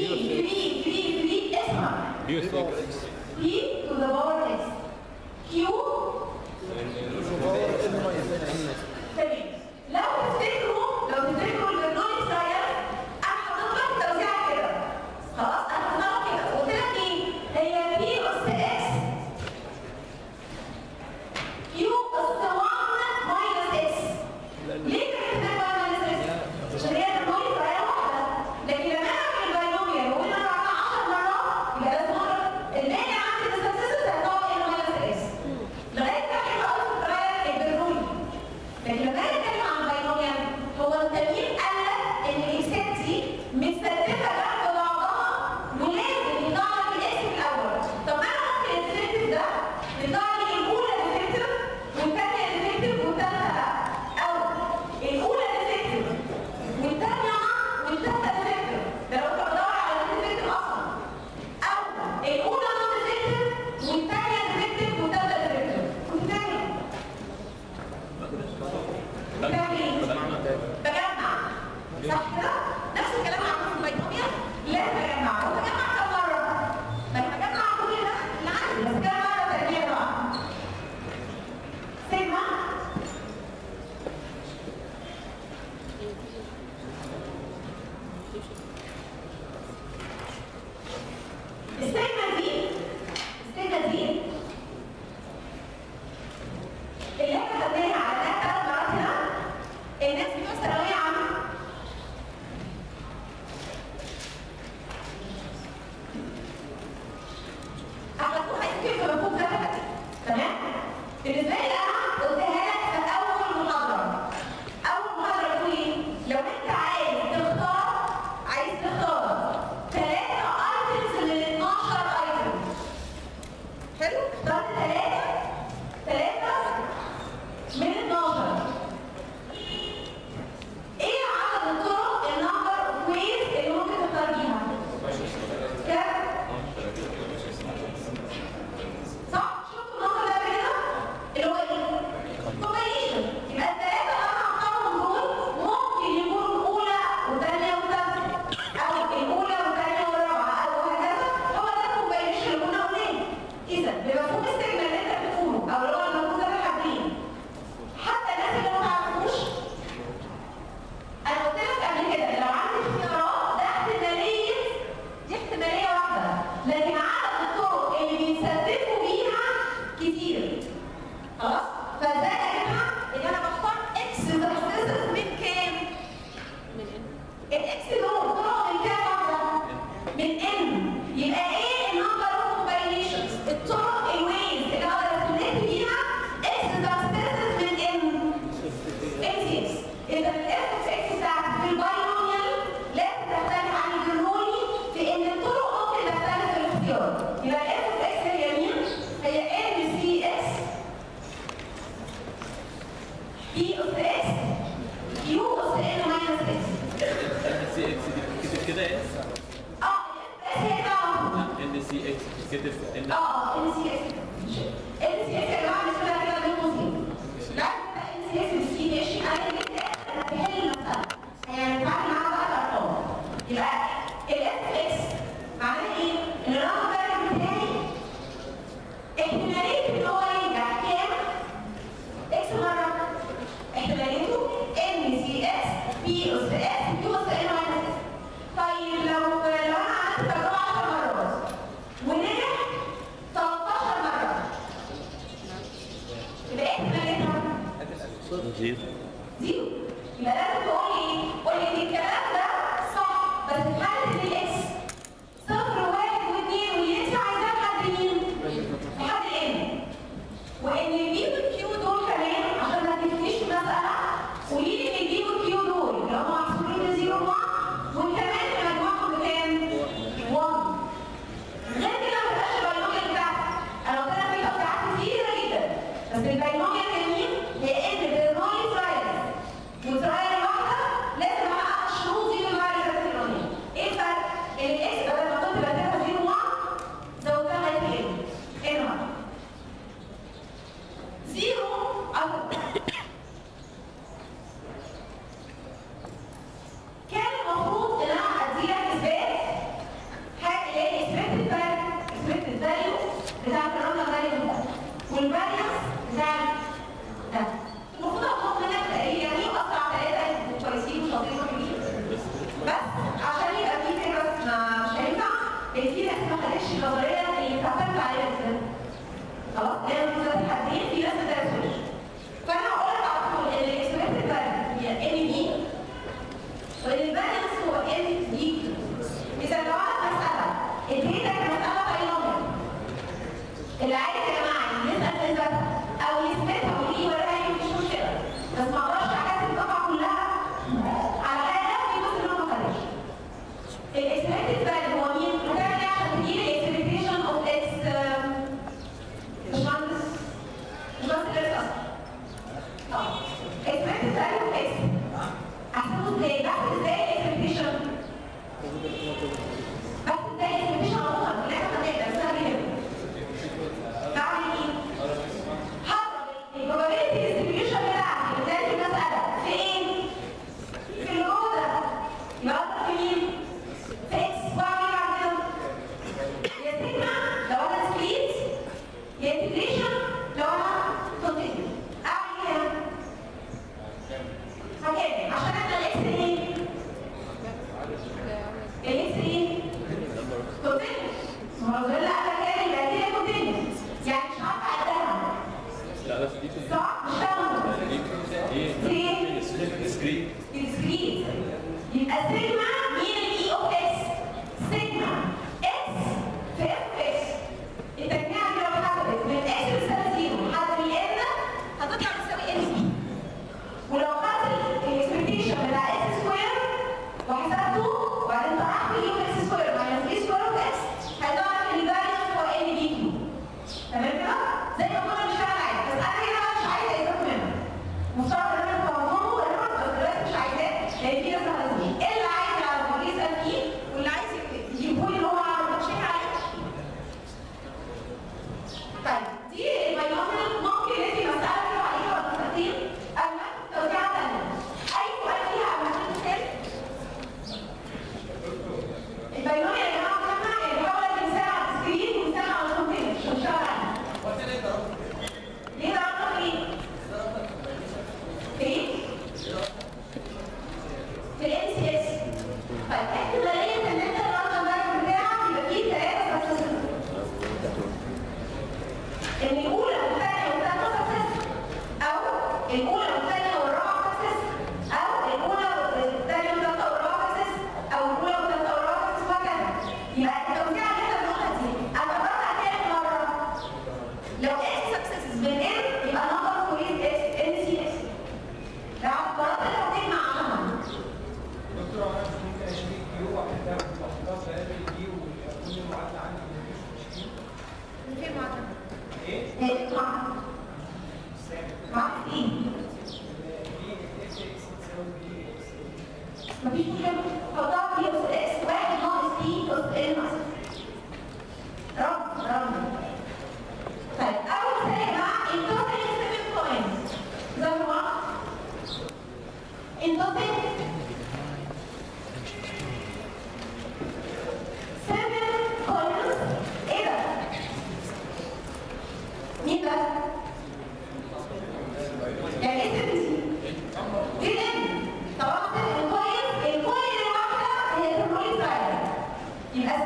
3 3 3 3 اسمع بي اس اكس 3 to the power x q تمام لو تفتكروا لو تفتكروا البرنامج ستايل انا حطيت لك التوزيع كده خلاص انا حطيتها لك كده قلت لك ايه هي بي اس اكس كيو اس 1 ماينس اكس ليه كانت بتبقى ماينس اكس؟ عشان هي البرنامج ستايل واحده لكن لما انا اعمل الباينوميال وقلنا بعدها 10 مرات يبقى لازم اضرب المانع عندي الستاتستكس هتقعد ان ماينس اكس لغايه ما حلو قوي في القرايه البرنامج لكن لما اجي اتكلم عن باينوميال هو التمرين قال لك ان الاكسات دي متستفه جنب بعضها ولازم يطلع لك الاسم الاول طب ما انا ممكن الديتكتيف ده يطلع لي الاولى ديتكتيف والثانيه ديتكتيف والثالثه لا او الاولى ديتكتيف والثانيه والثالثه ديتكتيف ده لو كنت بدور على الديتكتيف اصلا او الاولى نون ديتكتيف والثانيه ديتكتيف والثالثه ديتكتيف كنت تعمل بتعمل ايه؟ بجمع صح كده؟ نفس الكلام عندكم في البيتوميا لا بجمع وبجمع كم مرة؟ ما انا بجمع كل ده اللي عندي بس كم مرة تربية بقى؟ سيجما السيجما دي السيجما دي اللي احنا خدناها على ثلاث مرات هنا الناس بتوع ثانويه عامه اخدوها يمكن في مفهوم ذاتي تمام بالنسبه لي انا قلتها لك في اول محاضره اول محاضره بتقول ايه لو انت عايز تختار عايز تختار ثلاثه ايتمز من 12 ايتم حلو اخترت ثلاثه ثلاثه من 12 ايه عدد الطرق النمبر اوف ويز اللي ممكن تختار بيها؟ كام؟ صح؟ شفتوا النمبر ده قبل كده؟ اللي هو ايه؟ كومبينيشن يبقى الثلاثة اللي انا هختارهم دول ممكن يكونوا الأولى والثانية والثالثة أو الأولى والثانية والرابعة أو وهكذا هو ده الكومبينيشن اللي كنا قلناه إذا بمفهوم السجن اللي أنت بتقوله أو اللي هو المفهوم ده اللي حابين حتى الناس اللي ما تعرفوش انا قلت لك قبل كده لو عندي اختيارات ده احتماليه دي احتماليه واحده لكن عدد الطرق اللي بيستهدفوا بيها كتير خلاص فازاي اجيبها ان انا بختار اكس سكسسز من كام من ان الاكس دول طرق من كام واحده من ان يبقى ايه النمبر اوف كومباينيشنز الطرق الويز اللي اقدر استهدف بيها اكس سكسسز من ان اكس اذا الاف اكس بتاعتك في الباينوميال لازم تختلف عن البرنولي في ان الطرق ممكن تختلف في الاختيار يبقى الاف اكس هي مين؟ هي ان سي اكس بي اس اكس يو اس ان ماينس اكس سي اكس دي بتتكتب كده اس اه الاف اكس هي بقى ان سي اكس بتتكتب ان اه ان سي اكس ان سي اكس يا جماعه مش كده كده بين قوسين لا ان سي اكس بالسي ماشي انا جبت انا بحل المساله يعني بعد معاها بقى الارقام يبقى الاف اكس معناه ايه؟ ان الرقم ده بتاعي احتماليه ان هو ينجح كام؟ اكس مره احتماليته ان سي اكس بي اس اكس يو اس ان ماينس اس طيب لو لو انا عملت تجربه 10 مرات ونجح 13 مره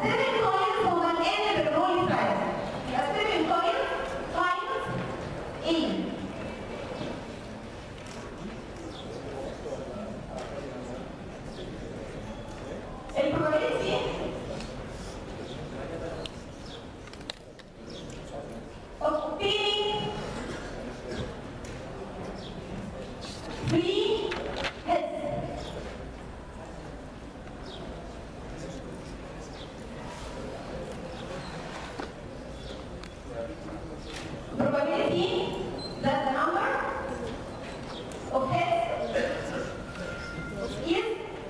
السيفن كوينز هما الان بالرول بتاعتهم يبقى السيفن كوينز تايمز ان البروبابيلتي of obtaining three heads probability that the number of heads is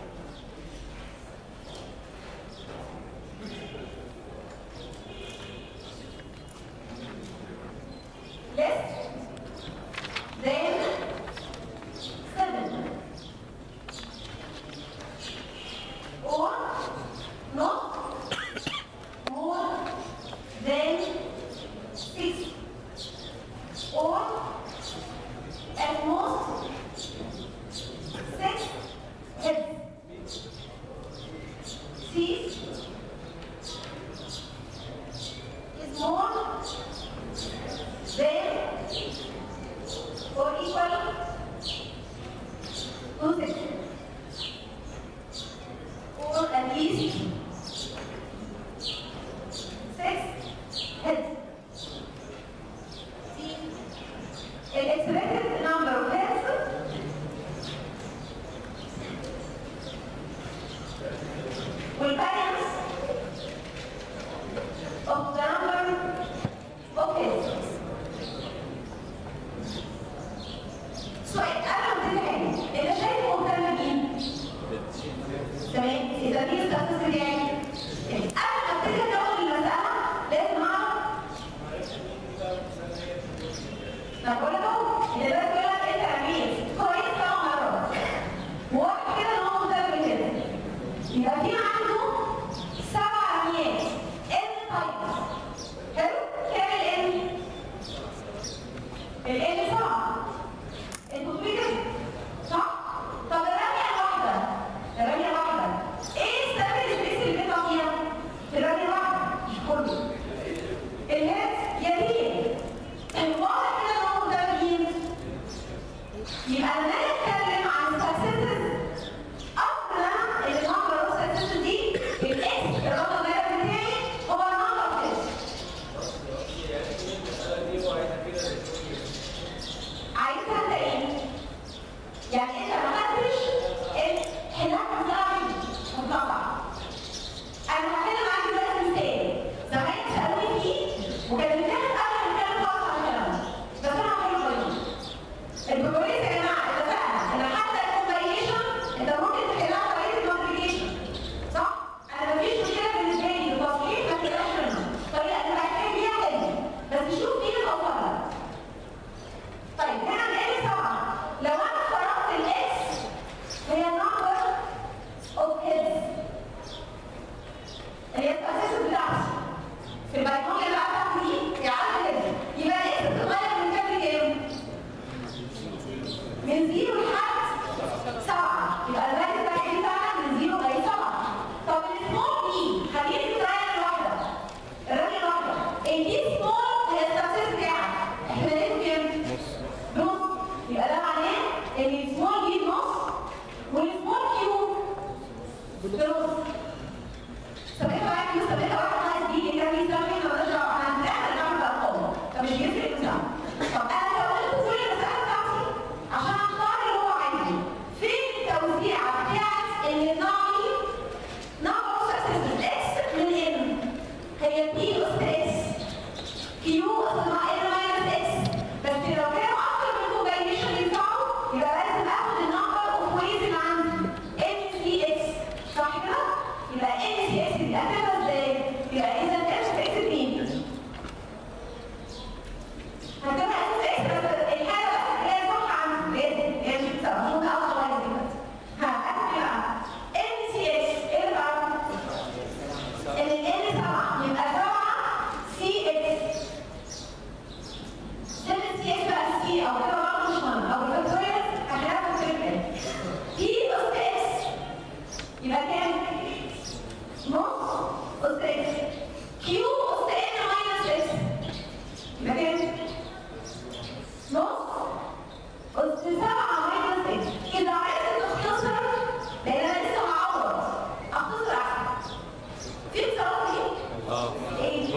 less than seven or not more than six or at most six heads. Six is more than or equal to six or at least six heads. See, the expected number of heads will balance of the number of heads.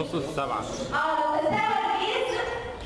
نص السبعة اه لو تساوى البيز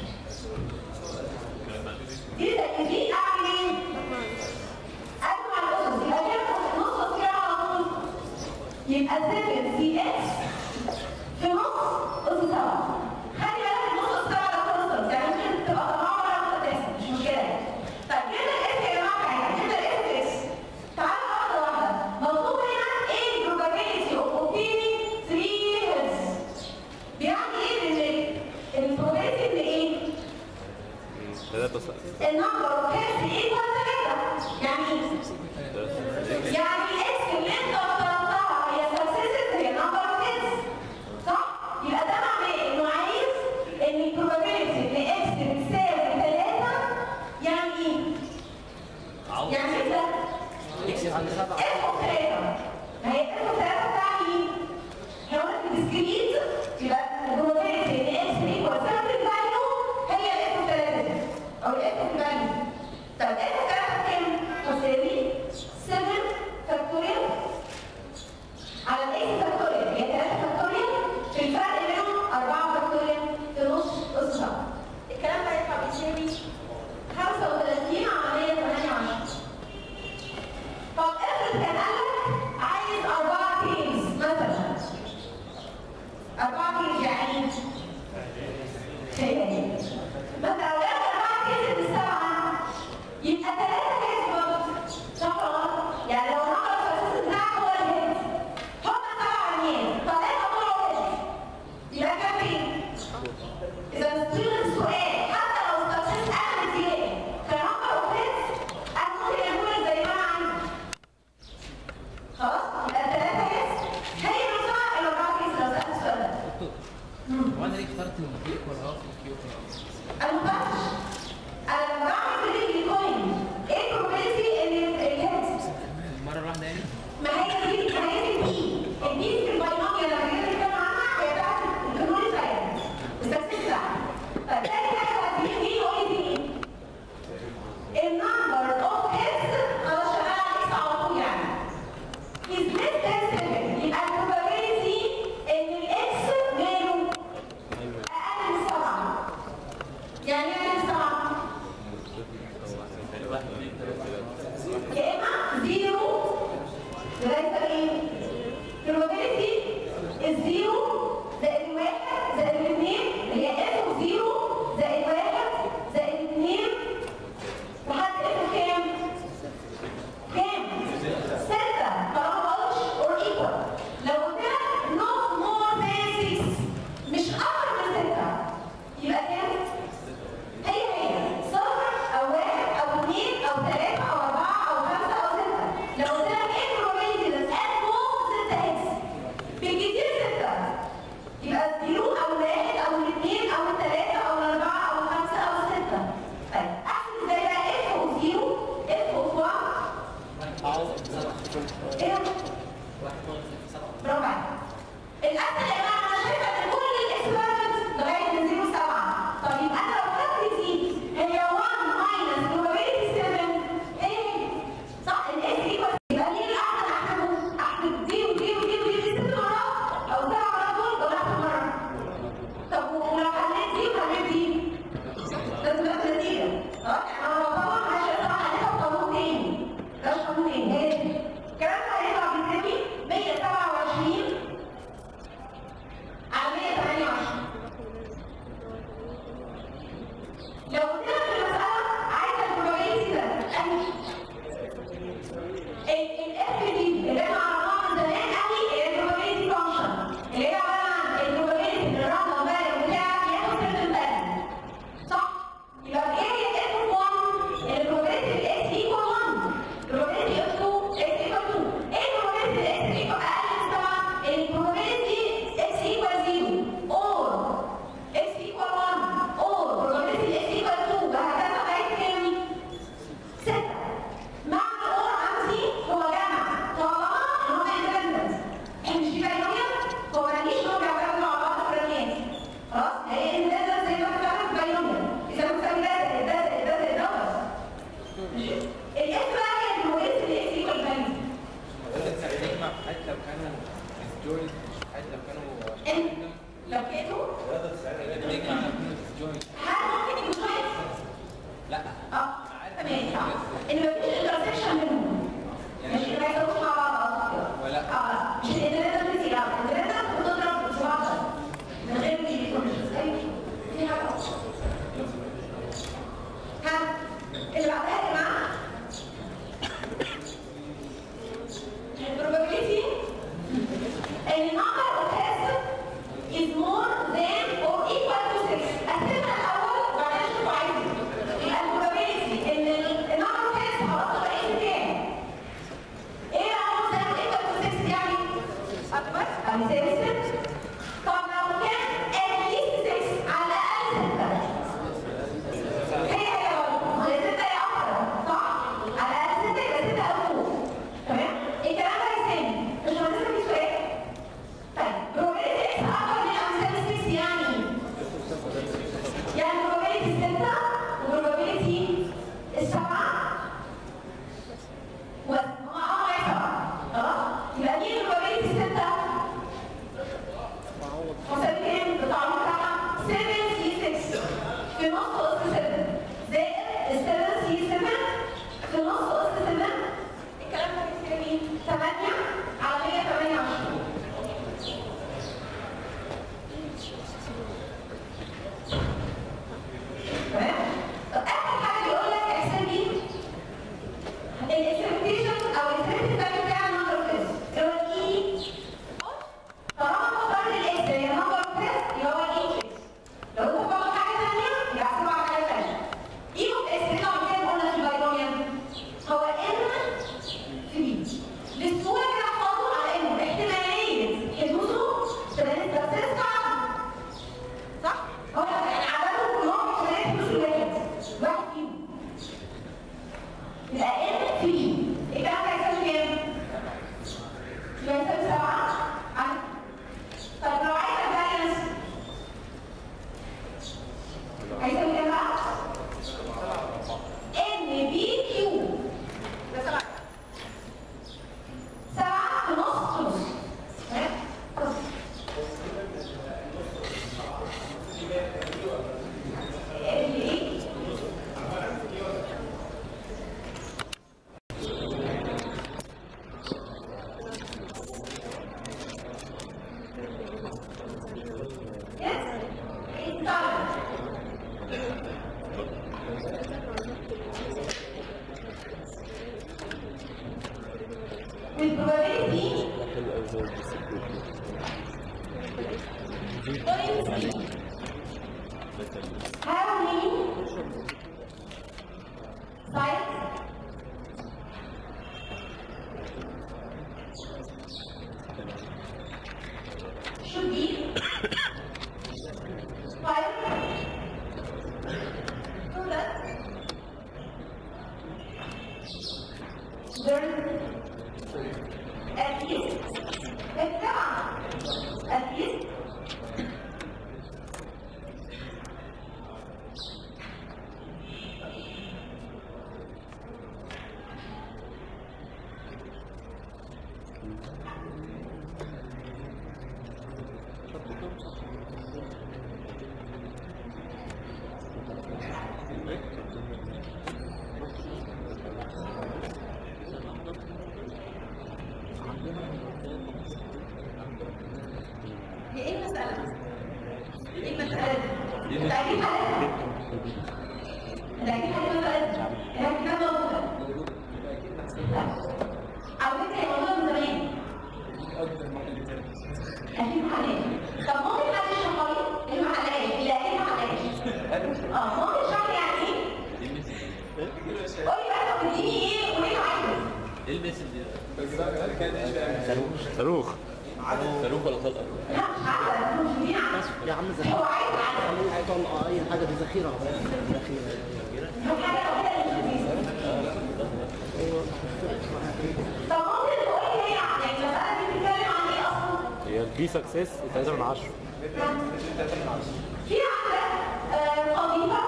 دي زي دي اعمل ايه؟ اجمع الاسس يبقى كام نص كده على طول يبقى 7 سي اكس في نص اس 7 خلي بالك النص اس 7 ده كونستنت يعني ممكن تبقى طبعا ولا متقاسم مش مشكله يعني. طيب جبنا الاس يا جماعه بتاعتنا جبنا الاس في اس تعالوا واحده واحده مطلوب هنا ايه البروبابيلتي اوف اوبتينينج 3 هيدز بيعني ايه ان البروبابيلتي ان ايه؟ ثلاثة صفر النمبر اوف هيدز ايكوال 3 يعني ايه؟ يعني الاكس اللي انت اخترتها هي سكسسد هي نمبر اوف هيدز صح؟ يبقى ده معناه انه عايز ان البروبابيلتي ان اكس بتساوي 3 يعني ايه؟ يعني ايه ده؟ اكسب عند سبعة اسمه 3 ما هي اسمه 3 بتاع مين؟ احنا قلنا في الديسكريت يبقى البروبابيلتي ان اكس ايكوال 7 فاليو هي الاس 3 او الاس فاليو طب الاس 3 كام؟ تساوي 7 فاكتوريال على الاكس فاكتوريال هي 3 فاكتوريال في الفرق بينهم 4 فاكتوريال في نص اس 7 الكلام ده يطلع بيساوي 35 عمليه 28 طب افرض كان قال لك عايز أربعة كيلز مثلا أربعة كيلز يعني خيالي مثلا لو جاب أربعة كيلز بالسبعة يبقى ثلاثة كيلز برضه صح ولا غلط؟ يعني لو نقرا الأساس بتاعك هو الهيد هم سبعة عينين ثلاثة طلعوا هيد يبقى كام كيل؟ إذا ستيل السؤال حتى لو استخدمت أعلى زيادة كنمبر أوف هيدز أنا ممكن أقول زي ما أنا عايز خلاص يبقى الثلاثة هيس هي نفسها الأربعة هيس لو سألت السؤال ده وانا ليه اخترت الكيك ولا هاف الكيوب أنا ما بعرفش أنا لما بعمل بريد لكوين إيه البروبابيلتي إن الهيد المرة الواحدة يعني ما هي دي ما هي دي البي البي في الباينوميال لما جينا نتكلم عنها هي بتاعت الكنوني فاينانس التكسير بتاعها طيب تاني حاجة بقى دي دي قولي دي ايه؟ النمبر اوف هيدز خلاص شغال على اكس على طول يعني is less than 7 يبقى البروبابيلتي ان الاكس ماله اقل من 7 يعني ايه اقل من 7 واحد اثنين ثلاثة يا اما زيرو لغايه ايه؟ probability الزيرو زائد الواحد زائد الاثنين اللي هي اف زيرو زائد واحد زائد اثنين لحد اف كام؟ كام؟ ستة طالما ما قلتش or equal لو قلت لك not more than 6 مش اكتر من ستة يبقى كام؟ هي هي صفر او واحد او اثنين او ثلاثة او اربعة او خمسة او ستة لو قلت لك ايه البروبابيلتي ده at most ستة هيكس بالكتير ستة يبقى الزيرو او الواحد او الاثنين او الثلاثة او الاربعة او الخمسة او الستة طيب احسب ازاي بقى اف اوف زيرو اف اوف 1 ايه برافو عليك الاسهل يا جماعه انا شايفه ان كل الاكسبيرمنت لغايه من 0 7 طب يبقى انا لو خدت دي هي 1 ماينس probability 7 ايه صح الاكس ايكوال يبقى مين الاحسن احسبه؟ احسب دي ودي ودي ودي ست مرات او سبع مرات دول ولا احسب مره؟ طب ولو حليت دي وحليت دي لازم تاخد نتيجه اه يعني انا طبعا عشان طبعا هناخد قانون تاني ده مش قانون تاني هي دي. الكلام ده هيطلع بالتالي 127 على 128 لو قلت لك في المسألة عايزة البروبابيلتي ده أنهي الاف دي اللي احنا عرفناها من زمان قوي هي البروبابيلتي فانكشن اللي هي عبارة عن البروبابيلتي ان الرقم فاليو بتاعك ياخد سيرتن فاليو صح؟ يبقى ايه هي اف 1 البروبابيلتي الاكس ايكوال 1 البروبابيلتي اف 2 اكس ايكوال 2 ايه البروبابيلتي الاكس ايكوال اقل من 7 البروبابيلتي اكس ايكوال 0 اور اكس ايكوال 1 اور probability اكس ايكوال 2 وهكذا لغايه كام؟ 6 معنى اور عندي هو جمع طالما ان هم اندبندنت مش دي باينوميال هو ما يجيش انهم بيعتمدوا على بعض الفرقات خلاص هي اندبندنت زي ما انت فاهم في باينوميال اذا كنت بسمي ده زائد ده زائد ده زائد ده بس الاس بقى هي البروبابيلتي الاكس ايكوال فاليو نجمع حتى لو كانوا ستوريز حتى لو كانوا إن- لو كيتو بيجمع على كل جوينت هل ممكن يكون جوينت؟ لا اه تمام صح ان مفيش انترسكشن بينهم مش ما يسووش مع بعض اصلا ولا. اه مش الانترنت بتزيد لا الانترنت بتضرب في بعض من غير ما يجي في حاجه أصلاً. ها اللي بعدها يا جماعه probability ان number of tests is more than or equal to 6 قسمها الاول وبعدين نشوف عايز يبقى probability ان ال number of tests خلاص بقيت كام؟ ايه رقم زي equal to 6 يعني؟ اكبر او يساوي 6 طب لو كان at least 6 على الاقل 6 هي هي برضه هي ستة هي أكتر صح؟ على الأقل ستة يبقى ستة أو فوق تمام؟ الكلام ده يساوي مش هنسمع في سؤال طيب probability x أكبر من أو يساوي 6 يعني يعني probability 6 probability السبعة بس هما هما سبعة خلاص؟ يبقى مين probability 6 مساوي كام؟ التعويض بتاعها 7 سي 6 في نص أس 7 زائد ال 7 سي 7 في نص أس 7 الكلام ده بيساوي 8 على 128 تمام؟ طب آخر حاجة بيقول لك احسب لي الاكسبكتيشن او الاكسبكتد فاليو بتاع النمبر اوف تيست اللي هو الاي طالما مختار الاكس اللي هي نمبر اوف تيست يبقى هو الاي اوف اكس لو انت فاضل حاجه ثانيه يبقى احسبها على حاجه ثانيه اي اوف اكس اللي هو كام قلنا في الباينوميال هو ان في بي للسهوله كده احفظه على انه احتماليه حدوثه تبقى نسبه 6 صح؟ هو يعني عددهم كلهم احتماليه حدوث الواحد واحد فيهم يبقى n في الكلام ده هيساوي كام؟ يبقى يساوي 7 على طيب لو عايز الفاريانس هيساوي كام بقى؟ n بي كيو ده 7 7 في نص في نص تمام؟ بص. n ايه؟ Yes, it's done. With probability, going to how many sites should be five so that there is at least at least هي ايه المسألة؟ ايه المسألة دي؟ انت اكيد حلتها انت اكيد حلتها مسألة هي كده موجودة على فكرة هي موجودة من زمان اكيد حلتها طب ممكن حد يشرحها لي؟ اللي ما حلهاش اللي اكيد ما حلهاش اه ممكن تشرح لي يعني ايه؟ قولي بقى طب اديني ايه وليه عايزه؟ ايه الميسج دي؟ صاروخ صاروخ ولا طلقه؟ لا مش عارفة مش مين عارفة يا عم هو ذخيرة عايز عارفة طلقة أي حاجة دي ذخيرة ذخيرة الحاجة الوحيدة اللي مش طب ممكن تقول لي هي يعني المسألة دي بتتكلم عن ايه اصلا؟ هي البي سكسس 3 من 10 في عندك آه، قضيبة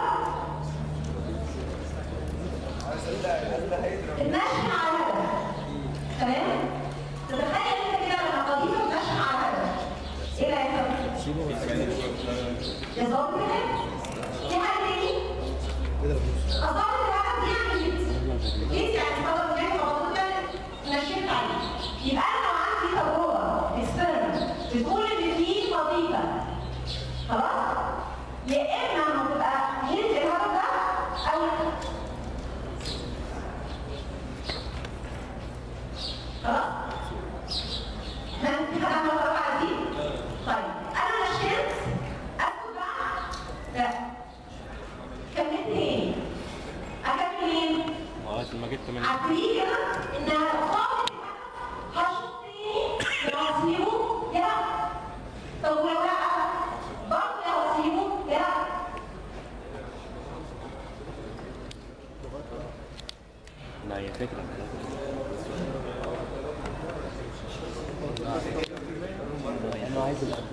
تتنشن على هدف تمام؟ تتخيل انت كده لما قضيبة تتنشن على هدف ايه اللي هيحصل؟ يا ظابط كده في حاجه تاني الظابط العدد يعني ليه يعني خلاص يعني خلاص نشفت عليه يبقى انا لو عندي تجربه اكسبيرمنت بتقول ان في وظيفه خلاص يا اما لما تبقى هيلث الهدف ده او خلاص ما في حد عنده خلاص على دي طيب انا نشفت اسكت بقى لا كملت ايه اكمل ايه لغايه ما جبت من عارفين كده انها خالص هشوف تاني لو هسيبه يا لا طب ولو لا برضه لو هسيبه يا لا لا هي فكره انا عايز الأرض.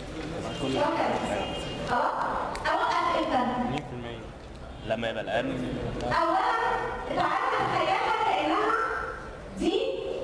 خلاص اوقف امتى 100% لما يبقى الان اولا اتعامل تخيلها كانها دي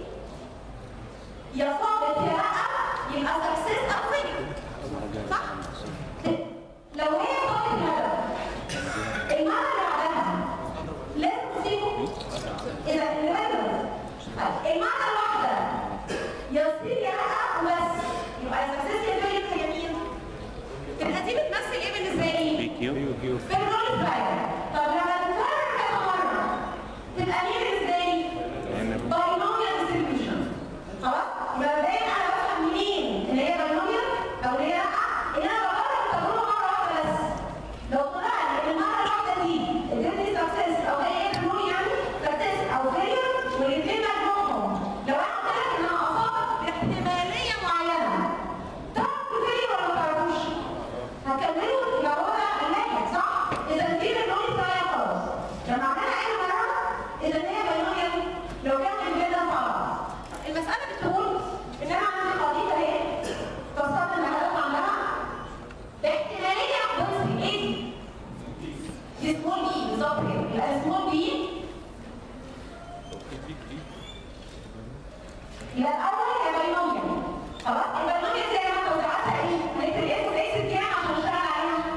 يا صابت يا لا يبقى سكسس او فيلير صح لو هي صابت الهدف المره اللي بعدها لازم تسيبه اذا الهدف المره الواحده يصير يا لا بس يبقى سكسس يا فيلير هي مين؟ تبقى دي بتمثل ايه بالنسبه لي؟ بي كيو كيو بالرول فلاير طب لما تتكرر كذا مرة تبقى مين بالنسبة لي؟ باينوميال ديستريبيوشن خلاص؟ يبقى مبدئيا أنا بفهم منين إن هي باينوميال أو إن هي لأ إن أنا بجرب التجربة مرة واحدة بس لو طلع لي إن المرة الواحدة دي ادتني سكسس أو هي رول يعني سكسس أو فيلير والاثنين مجموعهم لو أنا قلت لك إن أنا أصابت باحتمالية معينة تعرف الفيلير ولا ما تعرفوش؟ هكمله لو هو الناجح صح؟ إذا دي النوع بتاعي خلاص. لما عملنا أي مرة إذا هي بينونيا لو كان الجدا خلاص. المسألة بتقول إن أنا عندي قضية أهي تصطدم اللي حضرتك عندها باحتمالية بصي إيه دي؟ دي سمول بي بالظبط كده. يبقى سمول بي يبقى الأول هي بينونيا. خلاص؟ البينونيا زي ما توزيعاتها إيه؟ هنكتب إيه وإكس كام عشان نشتغل عليها؟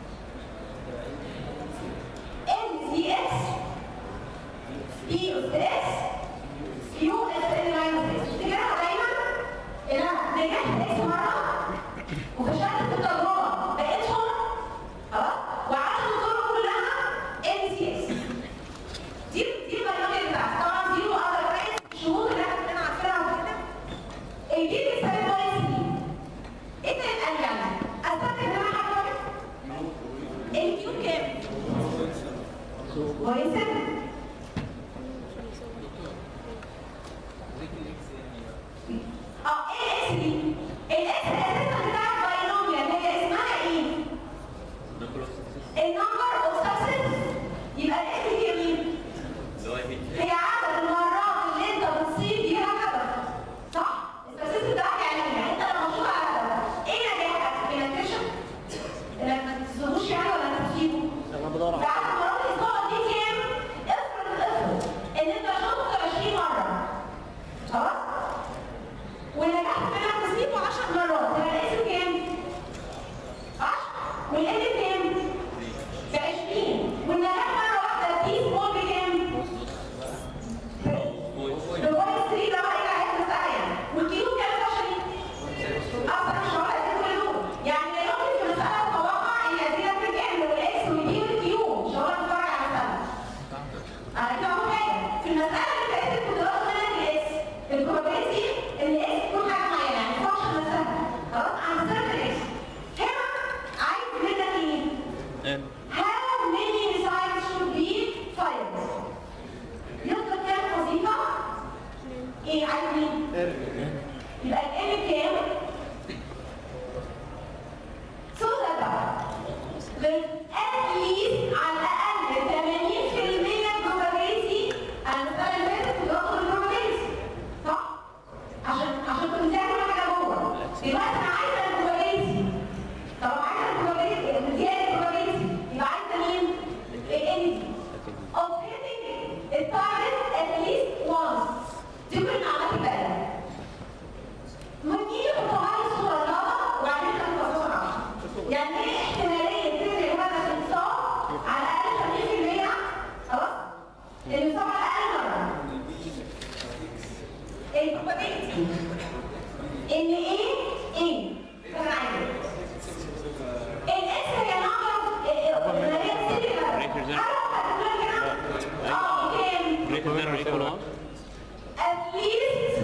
N C S P اس اس Q اس N minus S تفتكرها دايما ان انا نجحت اكس مره وفشلت في التجربه بقيتهم خلاص وعدد الطرق كلها N C S دي دي البرنامج بتاعتي طبعا زيرو اقدر اقيس الشهور اللي احنا كنا عارفينها وكده الجيل بيسميه باي سي ايه ده يبقى يعني استنتج ان انا حاجه الكيو كام؟ كويسة؟ اه ايه الاكس دي؟ الاكس اساسا بتاع باينوميال هي اسمها ايه؟ النمبر اوف سكسس يبقى الاكس دي مين؟ هي عدد المرات اللي انت بتصيب فيها هدف صح؟ السكسس بتاعك يعني يعني انت لما تشوف على هدف ايه نجاحك؟ انك تكشف؟ انك ما تصيبوش يعني ولا انك تصيبه؟ انا بدور على بعد مرات الإصابة دي كام؟ يعني ايه احتماليه تفرق هذا الانصاف على الاقل 50% خلاص؟ الانصاف على الاقل مره البروبابيلتي ان ايه ايه انا عايزه الاس هي نمبر اللي هي سيليا اه كام greater than or equal one at least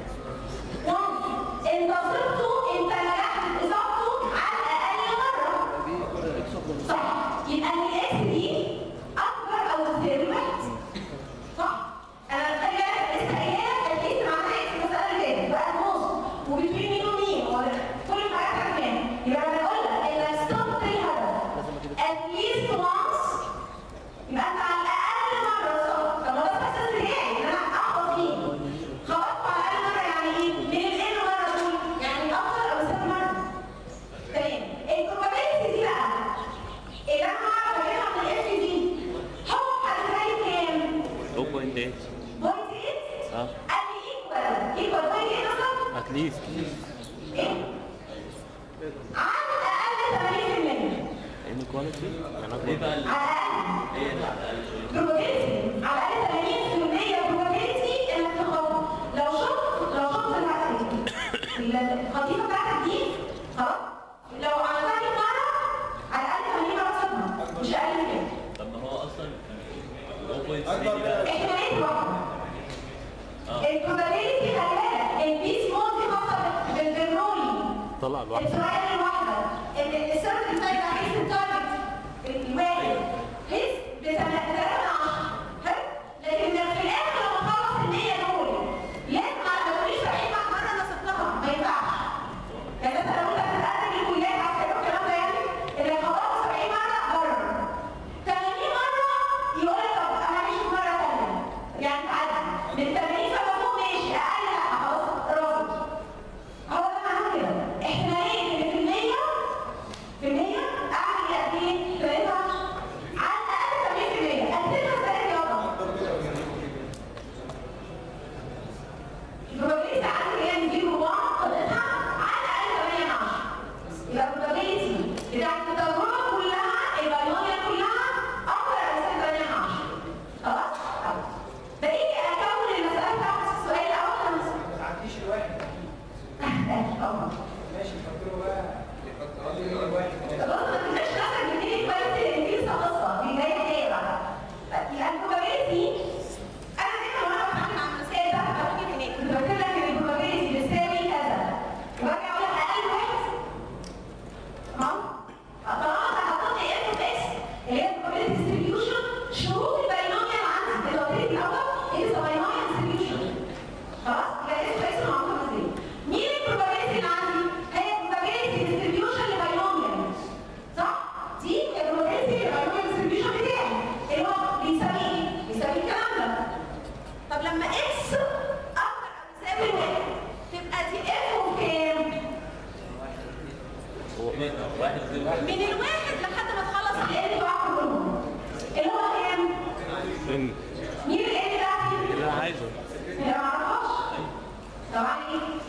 once انت صرته انت نجحت في اصابته على الاقل مره صح يبقى الاس دي اكبر او تساوي واحد صح انا خلي بالك لسه قايله الكيس معناها ايه في المساله اللي فاتت بقى النص وبين مين ومين كل الحاجات عارفاها يبقى انا بقول لك ان الصوت الهدف at least once يبقى انت على الاقل مره صوت طب ما ده الاساس بتاعي ان انا احفظ مين خبطت على الاقل مره يعني ايه من الايه مره دول يعني اكتر او يساوي مره تمام البروبابيلتي دي بقى اللي انا هعرف اجيبها من الاف دي حط هتلاقي كام 0.8 بوينت 8 اه قال لي ايكوال ايكوال بوينت 8 اصلا at least ايه على الاقل 80% inequality يعني ايه أكبر بقى ال- على الاقل ايه اللي على الاقل probability على الاقل 80% probability انك تخبط لو شفت لو شفت الهاتف الخطيفه بتاعتك دي خلاص لو عملتها 100 مره على الاقل 80 مره تصيبها مش اقل من كده طب ما هو اصلا 0.3 دي بقى احتماليه واحده البروبابيلتي خلي بالك البي سمول دي خاصه بال- بالرولينج طلع الواحد السؤال الواحدة ان السيرفر بتاعي ده حيث التارجت الواحد حيث بثلاثة عشر حلو لكن في الاخر لما اخلص المية دول لازم على ما تقوليش صحيح بعد مرة انا سبتها ما ينفعش يعني مثلا لو انت بتتقدم للكليات عسكرية والكلام ده يعني اللي خلصت 70 مرة بره 80 مرة يقول لك طب انا هعيش مرة ثانية يعني تعدي من 80 فبقول ماشي اقل لا خلاص رافض هو ده معناه كده احتماليه ان في المية في المية اعمل قد ايه؟ 13 على الاقل 80% اكتبها زي الرياضه البروبابيلتي عندي هي نجيب 1 قيمتها على الاقل 8 10 يبقى البروبابيلتي بتاعت التجربه كلها البيولوجيا كلها اكتر من 8 10 خلاص؟ خلاص بقيت اكون المساله بتاعت السؤال الاول خمسه ما تعديش الواحد اه ماشي فكروا بقى فكروا الواحد خلاص ما تنساش نفسك بتيجي كويس لان دي لسه قصه دي جايه جايه بقى يعني البروبابيلتي انا دايما وانا بتعامل مع المسائل ده بقول لك كنت بقول لك ان البروبابيلتي بتساوي كذا وارجع اقول لك اقل واحد تمام طالما انت حطيت لي اف اكس اللي هي البروبابيلتي ديستريبيوشن شروط البينوميال عندي اللي قلت لك الاول از باينوميال ديستريبيوشن خلاص يبقى اس اكس معروفه ازاي مين البروبابيلتي اللي عندي هي البروبابيلتي ديستريبيوشن لباينوميال صح دي البروبابيلتي للباينوميال ديستريبيوشن بتاعي اللي هو بيساوي ايه بيساوي الكلام ده طب لما اكس اكتر او يساوي واحد تبقى دي اف وكام واحد زي واحد من الواحد لحد ما تخلص ال بتوع كلهم اللي هو كام إن مين ال ده اللي أنا عايزه اللي ما اعرفهاش طبعا ايه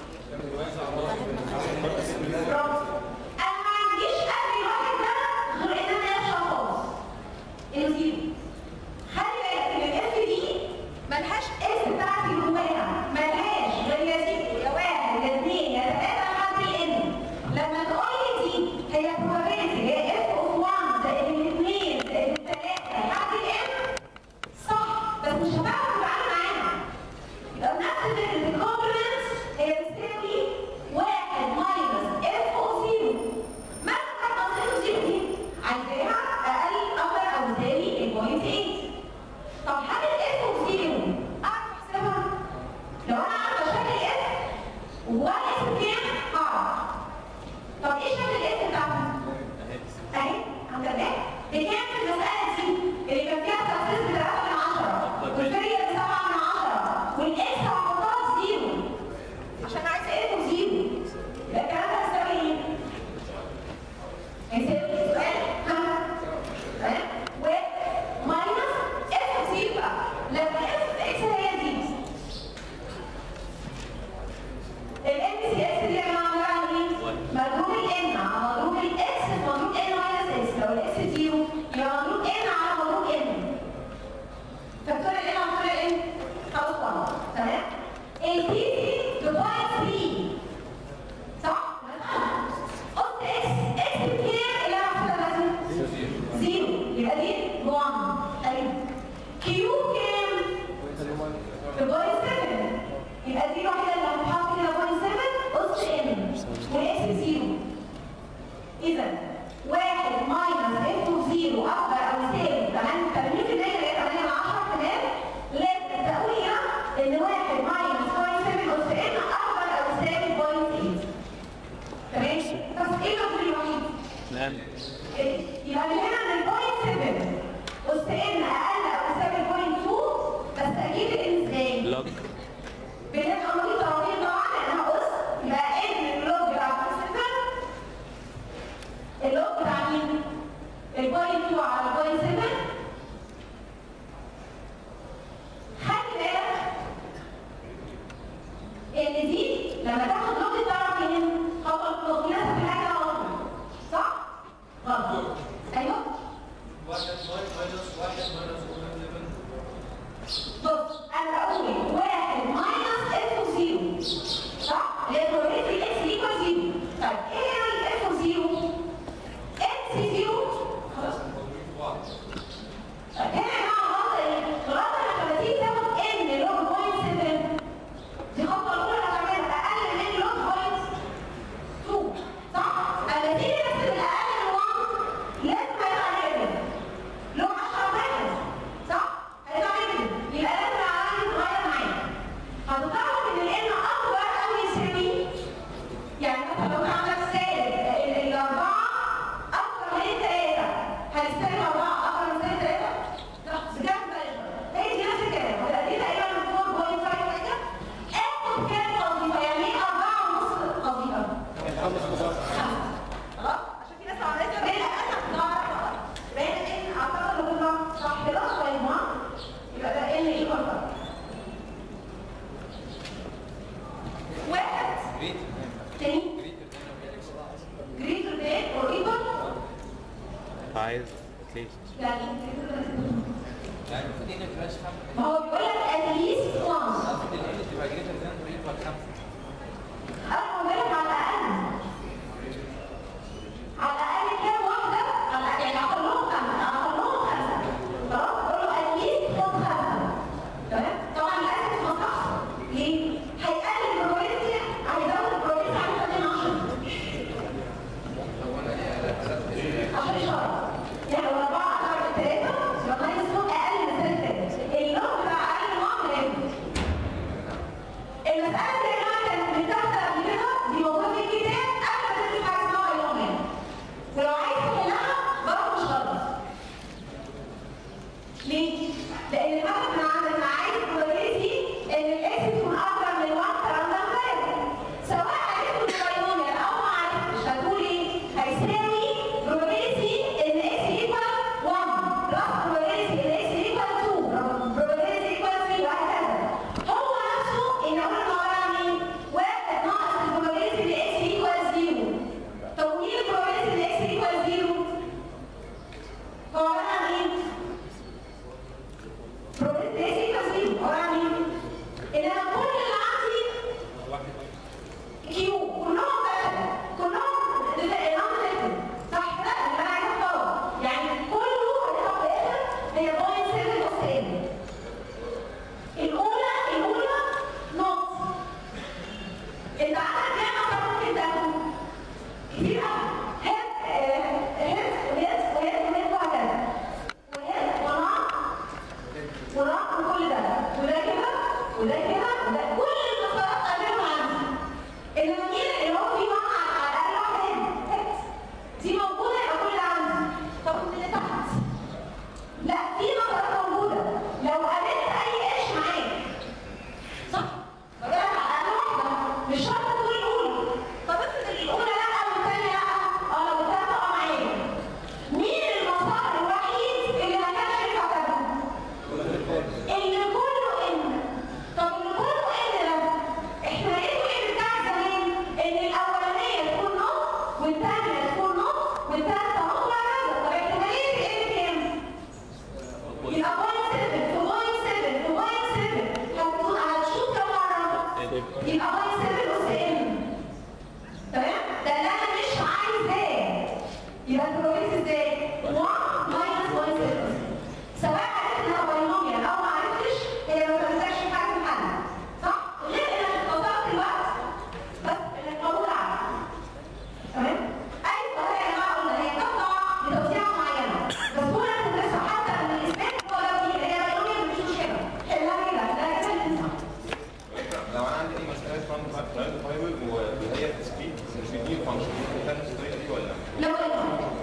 برافو. انا ما عنديش قبل الواحد ده غير ان انا اشرح خالص الزيرو خلي بالك ان الاف دي ملهاش اس بتاعتي جواها ملهاش غير يا سيدي يا واحد يا اثنين يا ثلاثه لحد الان لما تقول لي دي هي probability هي اف اوف 1 زائد الاثنين زائد الثلاثه لحد الان صح بس مش هتعرف تتعامل معاها يبقى بنفس فكره الكومبلمنت هي بتساوي واحد ماينس اف او زيرو مهما كانت نظرته زيرو دي عايزاها اقل اكتر او يساوي البوينت 8 طب هل الاف او زيرو اعرف احسبها؟ لو انا عارفه شكل اف وانا اسم كام هعرف طب ايه شكل الاف بتاعها؟ اهي عند الباب بكام في المسألة دي اللي كان فيها تخصيص بثلاثة من عشرة والفرية بسبعة من عشرة والاكس هحطها بزيرو عشان عايزة ايه بزيرو يبقى الكلام ده هيساوي ايه؟ هيساوي سؤال ها؟ تمام؟ وماينس اف زيرو بقى لما اف اكس هي دي الام سي اس دي يا جماعه عباره عن ايه؟ مضروب الان على مضروب الاكس ان يبقى من هنا من البوينت 7 أس ان أقل أو يساوي البوينت 2 بس أجيب الان ازاي؟ لوج بنبقى مريض طويل طبعا لأنها أس يبقى ان اللوج بتاع البوينت 7 اللوج بتاع مين؟ البوينت 2 على البوينت 7 خلي بالك ان دي لما تاخد لوج تعرف منين؟ خطوة اللوج في ناس في حاجة غلط صح؟ غلط ايوه واحد ماينس واحد ماينس بص انا بقول واحد ماينس اف زيرو صح؟ اللي هي probability اكس ايكوال زيرو طيب ايه هي الاف زيرو؟ اكس زيرو خلاص طيب هنا يا جماعه غلطه ايه؟ غلطه انك لما تيجي تاخد ان لوج بوينت 7 دي الخطوه الاولى اللي هتعملها اقل من لوج بوينت 2 صح؟ اما تيجي تحسب الاقل من 1 لازم هيبقى نيجاتيف لو 10 واحد صح؟ هيبقى نيجاتيف يبقى لازم العمليه تتغير معاك هتتعرف ان الان اكبر او يساوي يعني مثلا لو كان عندك سالب ال- الاربعه اكبر من الثلاثه هتستوي الاربعه اكبر من الثلاثه؟ لا بجد بقى هي دي نفس الكلام ولا دي تقريبا 4.5 حاجه اخد كام وظيفه يعني ايه اربعه ونص وظيفه؟ خلاص عشان في ناس عملتها بين انا نعرف بين ان اعتقد ان كنا صح كده طيب ما يبقى ده ان ايكوال واحد تاني greater than or equal عايز اتليست يعني يعني المفروض ان تبقاش خمسه ما هو بيقول لك at least once قصدي الان تبقى جريتر ذان اور ايكوال خمسه انا بقول لك على الاقل على الاقل كام واحده على يعني اقلهم خمسه اقلهم خمسه خلاص بقول له at least خد خمسه تمام طبعا لازم ما صح ليه؟ هيقلل البروبابيلتي هيزود البروبابيلتي عن 10 عشان شهر يعني لو أربعة أكتر من ثلاثة يبقى ناقص فوق أقل من ثلاثة اللون بتاع أقل من واحد لازم المسألة دي يا جماعة كانت متاخدة قبل كده دي موجودة في الكتاب قبل ما تدرس حاجة اسمها ايونيا ولو عايز تحلها برضه مش غلط ليه؟ لأن الهدف من عندك أنا عايز probability إن الإكس تكون أكبر من 1 كلام ده غير سواء عرفت الايونيا أو ما عرفتش هتقول إيه؟ هيساوي probability إن إكس equal 1 plus probability إن إكس equal 2 probability equal 3 وهكذا هو نفسه إن أقول إن هو عبارة عن إيه؟ واحد ناقص probability إن إكس equal 0 طب مين probability إن إكس equal 0؟ هو عبارة عن إيه؟ probability إكس equal 0 عبارة عن إيه؟ إن أنا كل اللي عندي كيو كلهم بقى كلهم نون صح كده اللي انا عايزه اختاره يعني كله هيطلع في الاخر هي بوينت 7 اس ان الاولى الاولى نوت انت عندك كام اكتر ممكن تاخد كتير قوي هيد هيد وهيد وهيد وهيد وهكذا وهيد ونوت ونوت وكل ده وده كده وده كده وده كل المسارات قابلهم عندي المنجيل اللي هو فيه مقع على الاقل واحده هنا هيت. دي موجوده يبقى كل ده عندي طب اللي تحت لا في مسارات موجوده لو قابلت اي قش معاك صح بجرب على الاقل واحده مش شرط تقول الاولى طب افرض الاولى لا والثانيه لا اه لو الثالثه اه معايا مين المسار الوحيد اللي ما كانش ينفع تاخده؟ اللي كله ان طب اللي كله ان ده احنا لقيته ايه بتاع زمان ان الاولانيه تكون نص والثانيه تكون نص والثالثه نص وهكذا طب احتماليه الان كام؟ يبقى بوينت 7 في بوينت 7 في بوينت 7 هتكون هتشوف كم مره؟ يبقى بوينت 7 اس ان تمام؟ ده اللي انا مش عايزاه يبقى البروبابيلتي ازاي؟ 1 ماينس بوينت 7 سواء عرفت انها باينوميال او ما عرفتش هي ما بتمسكش في حاجه في حل صح؟ غير انك اختصرت الوقت بس انك موجود عارف تمام؟ اي طريقه يا جماعه قلنا هي تقطع لتوزيعه معينه بس هو لازم تدرسها حتى من الاثبات هو لو دي هي باينوميال مش مشكله حلها كده حلها كده تنفع لو انا عندي اي مساله فاند فايبل وهي في سبيد مش بيديني فانكشن ممكن تعمل الطريقه دي ولا لو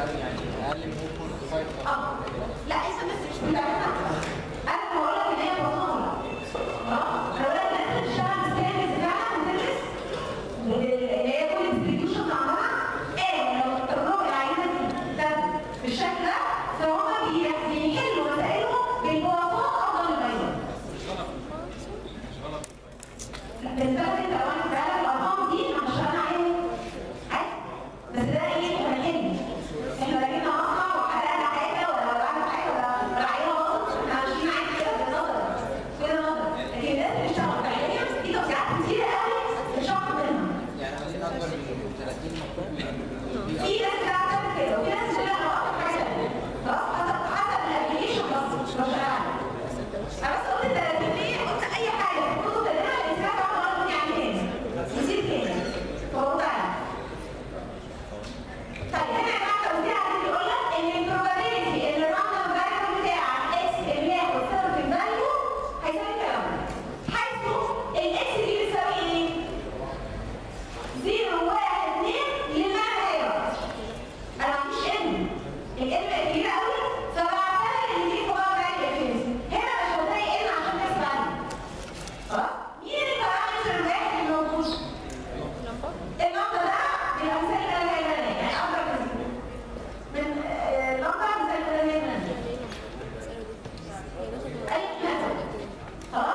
يعني اقل من 0.5 اه لا انت بس مش بتعملها انا بقول لك ان هي بطاله اه انا بقول لك الناس اللي بتشتغل ستاندز فعلا بتدرس اللي هي كل الديستريبيوشن عندها ايه لو التجربه العينه دي تم بالشكل ده فهم بيحلوا مسائلهم بالمواصفات افضل من غيرهم بنستخدم تواني فعلا الارقام دي احنا اشتغلنا عليهم عادي بس ده ايه مكاني احنا راجعين مصنع وحرقنا حاجه ولا ولعنا حاجه ولا ولا عينه باظت احنا ماشيين عادي كده بالنظر كده نظر لكن الناس اللي بتشتغل فعليا دي توسيعات كتيره قوي مش هعرف منها يعني عايزين اكبر من 30 في ناس بتعمل كده وفي ناس بتقول انا هعرف حاجه ثانيه خلاص حسب حسب الابلكيشن بس مش شغال انا بس قلت 30 ليه قلت اي حاجه في الكتب اللي انا الانسان بتاعه غلط يعني تاني نسيت تاني فهو تعالى طيب هنا يا جماعه التوزيع اللي بيقول لك ان البروبابيلتي ان الراندوم فاريبل بتاعك اكس اللي ياخد سيرفن فاليو هيساوي الكلام ده حيث الاكس دي بتساوي ايه؟ 0 1 2 للمعنى هيبقى انا ما عنديش ان الان بقت كبيره قوي فبعتبر ان دي فوق فاليو هنا مش هتلاقي ان عشان تحسب فاليو خلاص؟ مين البارامتر الواحد اللي موجود؟ اللمبه ده بيبقى مثال الاولاني يعني اكبر من من آه، اللمبه مثال الاولاني اي مثل خلاص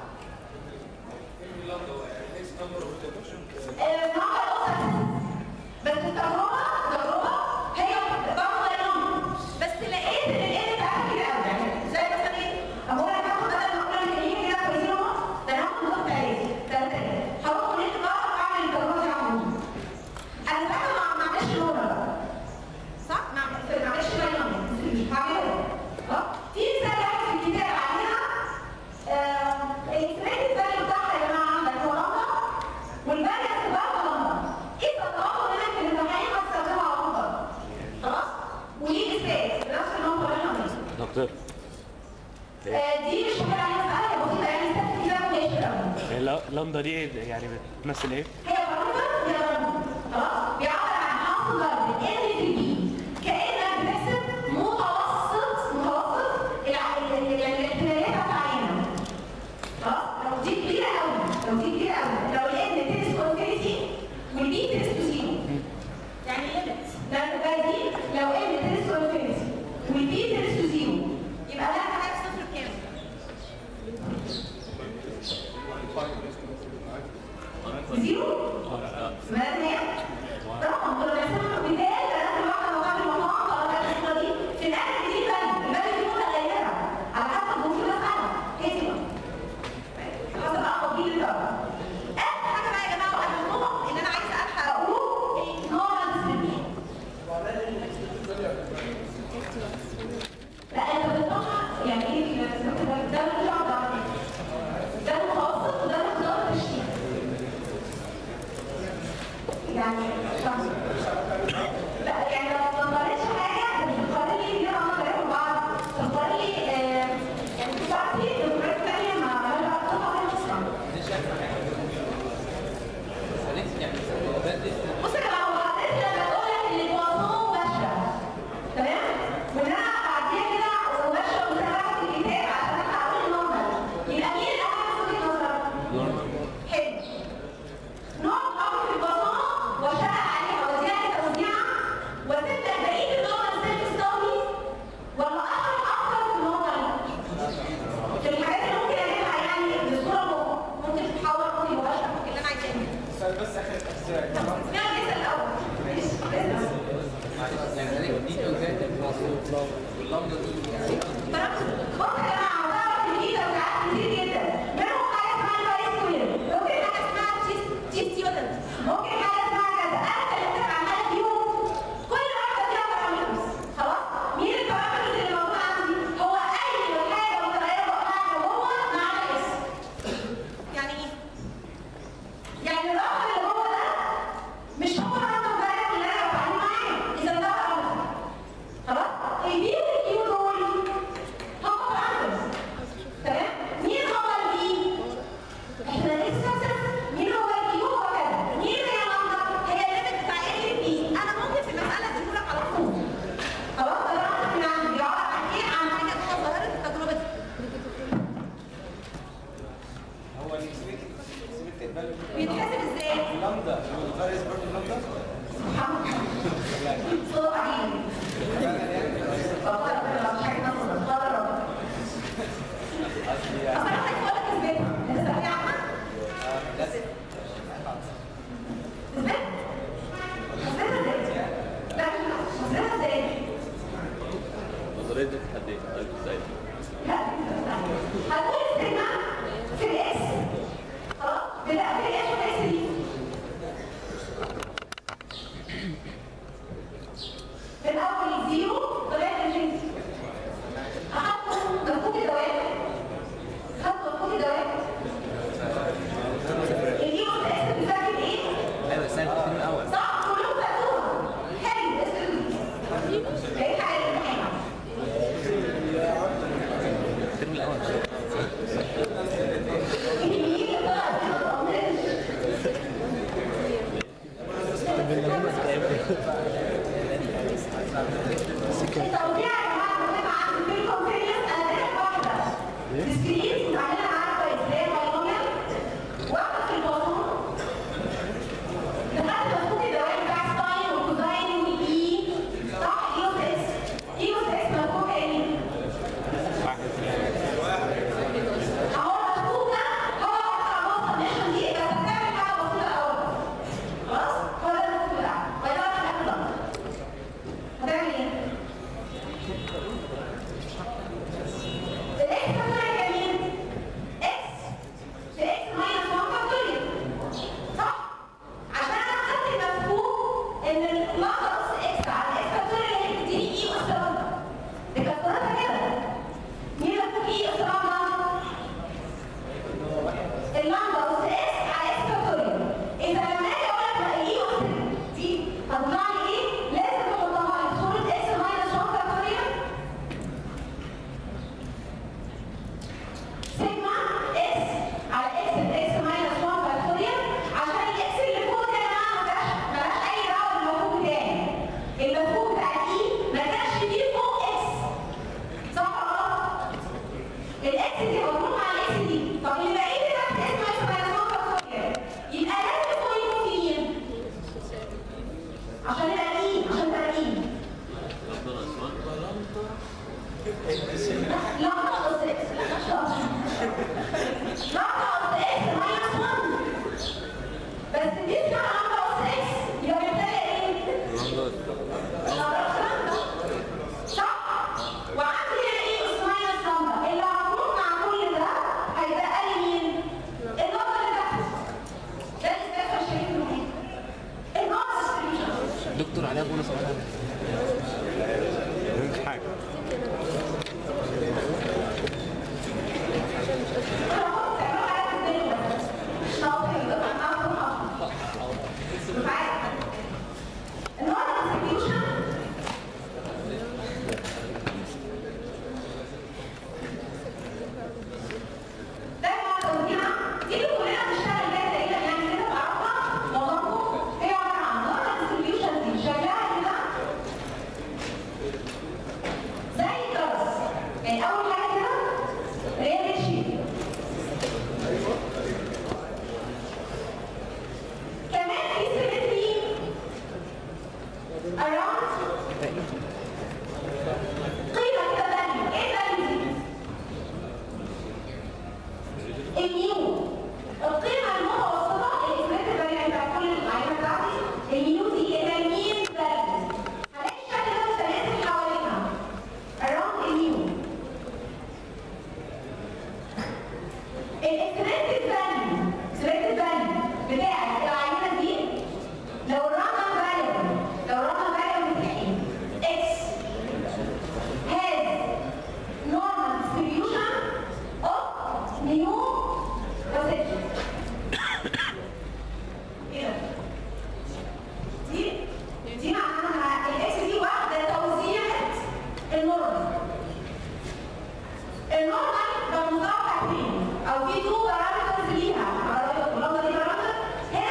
اللمبه الاوسط بس التجربه تجربه هي برضه زي اللمبه بس لقيت ان الان بتاعها كبير قوي يعني زي مثلا ايه اهو انا هاخد بدل ما اقول الكلمه كده كويسين ونص ده انا هاخد نص ثلاثه ثلاثه هروح كليه الجراحه واعمل التجربه دي على طول انا ساعتها ما ما عملتش نورا بقى صح؟ ما عملتش ما عملتش مش هعمله اه في مثال واحد في الكتاب عليها الاكسبريت فاليو بتاعها يا جماعه عندك هو لمبه والبالانس بتاعها لمبه اذا طلبوا منك في الامتحان هتستخدمها على لمبه خلاص؟ وليه اثبات نفس اللمبه اللي احنا بنقولها دكتور آه، دي مش هقول عليها مسألة بسيطة يعني استفدت كده مش قوي هي اللمبة دي إيه؟ يعني بتمثل ايه؟ هي بارامتر هي بارامتر خلاص بيعبر عن حاصل ضرب ان في بي كانك بتحسب متوسط متوسط الع- ال- ال- يعني الاحتماليات بتاعت العينه خلاص لو دي كبيره قوي لو دي كبيره قوي لو الان تنس تو انفينيتي والبي تنس تو زيرو يعني ليميت ده ده دي لو ان تنس تو انفينيتي والبي تنس تو زيرو يبقى ده حاجه صفر بكام؟ زيرو؟ ما هي رقم ولو نحسبها مثال ثلاثة واحدة مقابل مقام أو الأسئلة دي في الآخر دي فن الباقي دي مدة قليلة على حسب الظروف المسألة هي دي بقى. حسب بقى تطبيق الدرجة آخر حاجة بقى يا جماعة وأهم النقط اللي أنا عايزة ألحق أقوله النورمال ديستريبيوشن لا أنت بتطلع يعني إيه ده ده مش عبارة ده المتوسط وده مقدار التشكيل يعني شخص لا يعني لو ما قريتش حاجه بتقارن لي كده انا قريت بعض تقارن لي آه، يعني بتاعتي الدكتوراه الثانيه مع مالها قطعه من اصلا بص يا جماعه هو حضرتك لما بقول لك ان الوصول ماشيه تمام وان انا بعديها كده وماشيه ومتابعه في الكتاب عشان انا اقول النمبر يبقى مين الاهم في وجهه نظرك؟ حلو نقعد نقعد في البصمه واشتغل عليها وزياده توزيعها وتبدا بقيه النمبر سيلف ستوري ولا اخرج اكتر في النمبر في الحاجات اللي ممكن اجيبها يعني بصوره ممكن تتحول ممكن مباشره ممكن اللي انا عايزاه بس اخر تفسير طب اسمعني لسه الاول ماشي يعني دي توزيعات المواصلات واللمبه دي يعني بص يا جماعه وتعرف ان في توزيعات كتير جدا منهم حاجه اسمها الباي سكوير ممكن حاجه اسمها تي ستيودنت ممكن حاجه اسمها كذا انا كلمتك عن حاجه فيهم كل واحده فيها بارامترز خلاص مين البارامترز اللي موجوده عندي هو اي حاجه متغيره وقعها جوه معناها اسم يعني ايه؟ يعني الرقم اللي جوه ده مش هو الرقم الفارق اللي انا بتعامل معاه اذا ده بارامتر خلاص؟ البي والكيو دول هم بارامترز تمام؟ مين هم بتتحسب ازاي؟ لامدا الفارس برضه لامدا صوت عجيب والله ربنا مش حاجه نص والله ربنا اصل انا عايز اقول لك اثبت لسه في عامه اثبت اثبتها ازاي؟ لا اثبتها ازاي؟ نظريه التحدي طيب ازاي لا هتقول السيجما في الاس خلاص لا في الاس والاس دي من اول زيرو لغايه الجنس اخدتوا مفهوم الدوام خدتوا مفهوم الدوام الزيرو والاس بتسجل ايه؟ ايوه السنه الترم الاول صح كلهم خدتوها حلو اسم ايه حاجه الامتحان الترم الاول التوزيع يا جماعه مهم عندي في الكونفرنس انا داخل واحده سكرين بعملها معاها كويس اللي هي باينوميال واحده في الباطون دخلت مفهوم الدوائر بتاع الساين والكوزاين والاي صح اي اس اس اي اس اس مفهوم ايه؟ اهو المفهوم ده هو بتاع الوصفه دي بس هتعمل حاجه بسيطه قوي خلاص هو ده المفهوم بتاعه ويطلع لك الاكل هتعمل ايه؟ الاكس هتعمل مين؟ اكس في اكس ماينس 1 فاكتوريال صح؟ عشان انا خدت المفهوم ان اللحظه اس اكس على اكس فاكتوريال هي بتديني اي اس لامدا دي كانت صورتها كده مين مفهوم اي اس لامدا؟ اللامدا اس اكس على اكس فاكتوريال اذا لما اجي اقول لك بقى ايه اس دي هتطلع لي ايه؟ لازم تحطها لي في صوره اكس ماينس 1 فاكتوريال سيجما اس على اكس اكس ماينس 1 فاكتوريال عشان الاكس اللي فوق ده يا جماعه ما كانش مالهاش اي دعوه بالمفهوم بتاعي المفهوم بتاع الاي ما كانش فيه فوق اكس صح ولا غلط؟ الاكس دي مضروب مع الاكس دي طب اللي بعيد تحت اسمه اكس ماينس 1 فاكتوريال يبقى لازم فوق يكون في مين؟ عشان يبقى الاي عشان تبقى الاي لامدا ناقص 1 لا ناقص اكس لا مش ناقص لا ناقص اكس ماينس 1 بس دي اسمها لا ناقص اكس يبقى بالتالي ايه؟ صح وعندي هنا ايه اس ماينس لامدا اللي هخرج مع كل ده هيبقى لي مين؟ اللامدا اللي تحت ده الاستاذ الشريف الوحيد الناقص ديستريبيوشن دكتور عليها بونص ولا حاجه زي الجرس يعني اول حاجه كده هي الشيء كمان في سيمتري around قيمة كده value ايه value دي؟ الميو القيمة المتوسطة الاسمات الفاليو بتاع كل العينة بتاعتي الميو دي هي المين value هلاقي الشكل ده متناسب حواليها around الميو الاستريكتد فاليو استريكتد فاليو بتاعت العينه دي لو الرقم فاليو لو الرقم فاليو بتاعي اكس has normal distribution of new percentage ايه ده؟ دي دي معناها الاكس دي واحده توزيعة النورمال النورمال ده مضاعف حاجتين او في تو بارامترز ليها بارامتر دي بارامتر هنا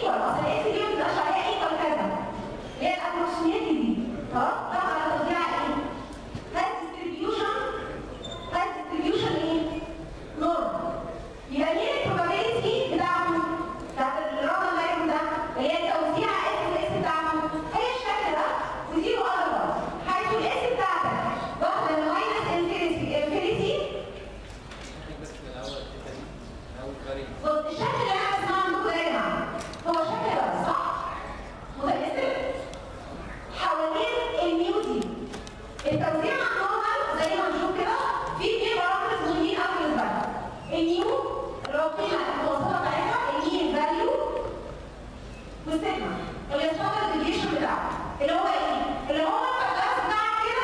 ايكوال اصل الاس دي ما بتبقاش عليها ايكوال كذا هي الابروكسيميتي دي خلاص طبعا على توزيع ايه؟ هاز ديستريبيوشن هاز ديستريبيوشن ايه؟ نورمال يبقى مين البروبابيلتي بتاعته؟ بتاعت الرقم اللي ده اللي هي توزيع اس الاس بتاعته هي الشكل ده وزيرو اذر حيث الاس بتاعتك واخده الماينس انفينيتي بس من الاول الحته دي اول فريق بص الشكل اللي انا بسمعه عندكم ده يا جماعه هو شكل ده صح؟ متمثل حوالين النيو دي التوزيع عندهم زي ما هنشوف كده في اثنين بارامترز مهمين قوي بالنسبه لنا النيو اللي هو القيمه المتوسطه بتاعتها المين فاليو والسيجما اللي هي الستاندرد ديفيشن بتاعها اللي هو ايه؟ اللي هو الجراف بتاعك كده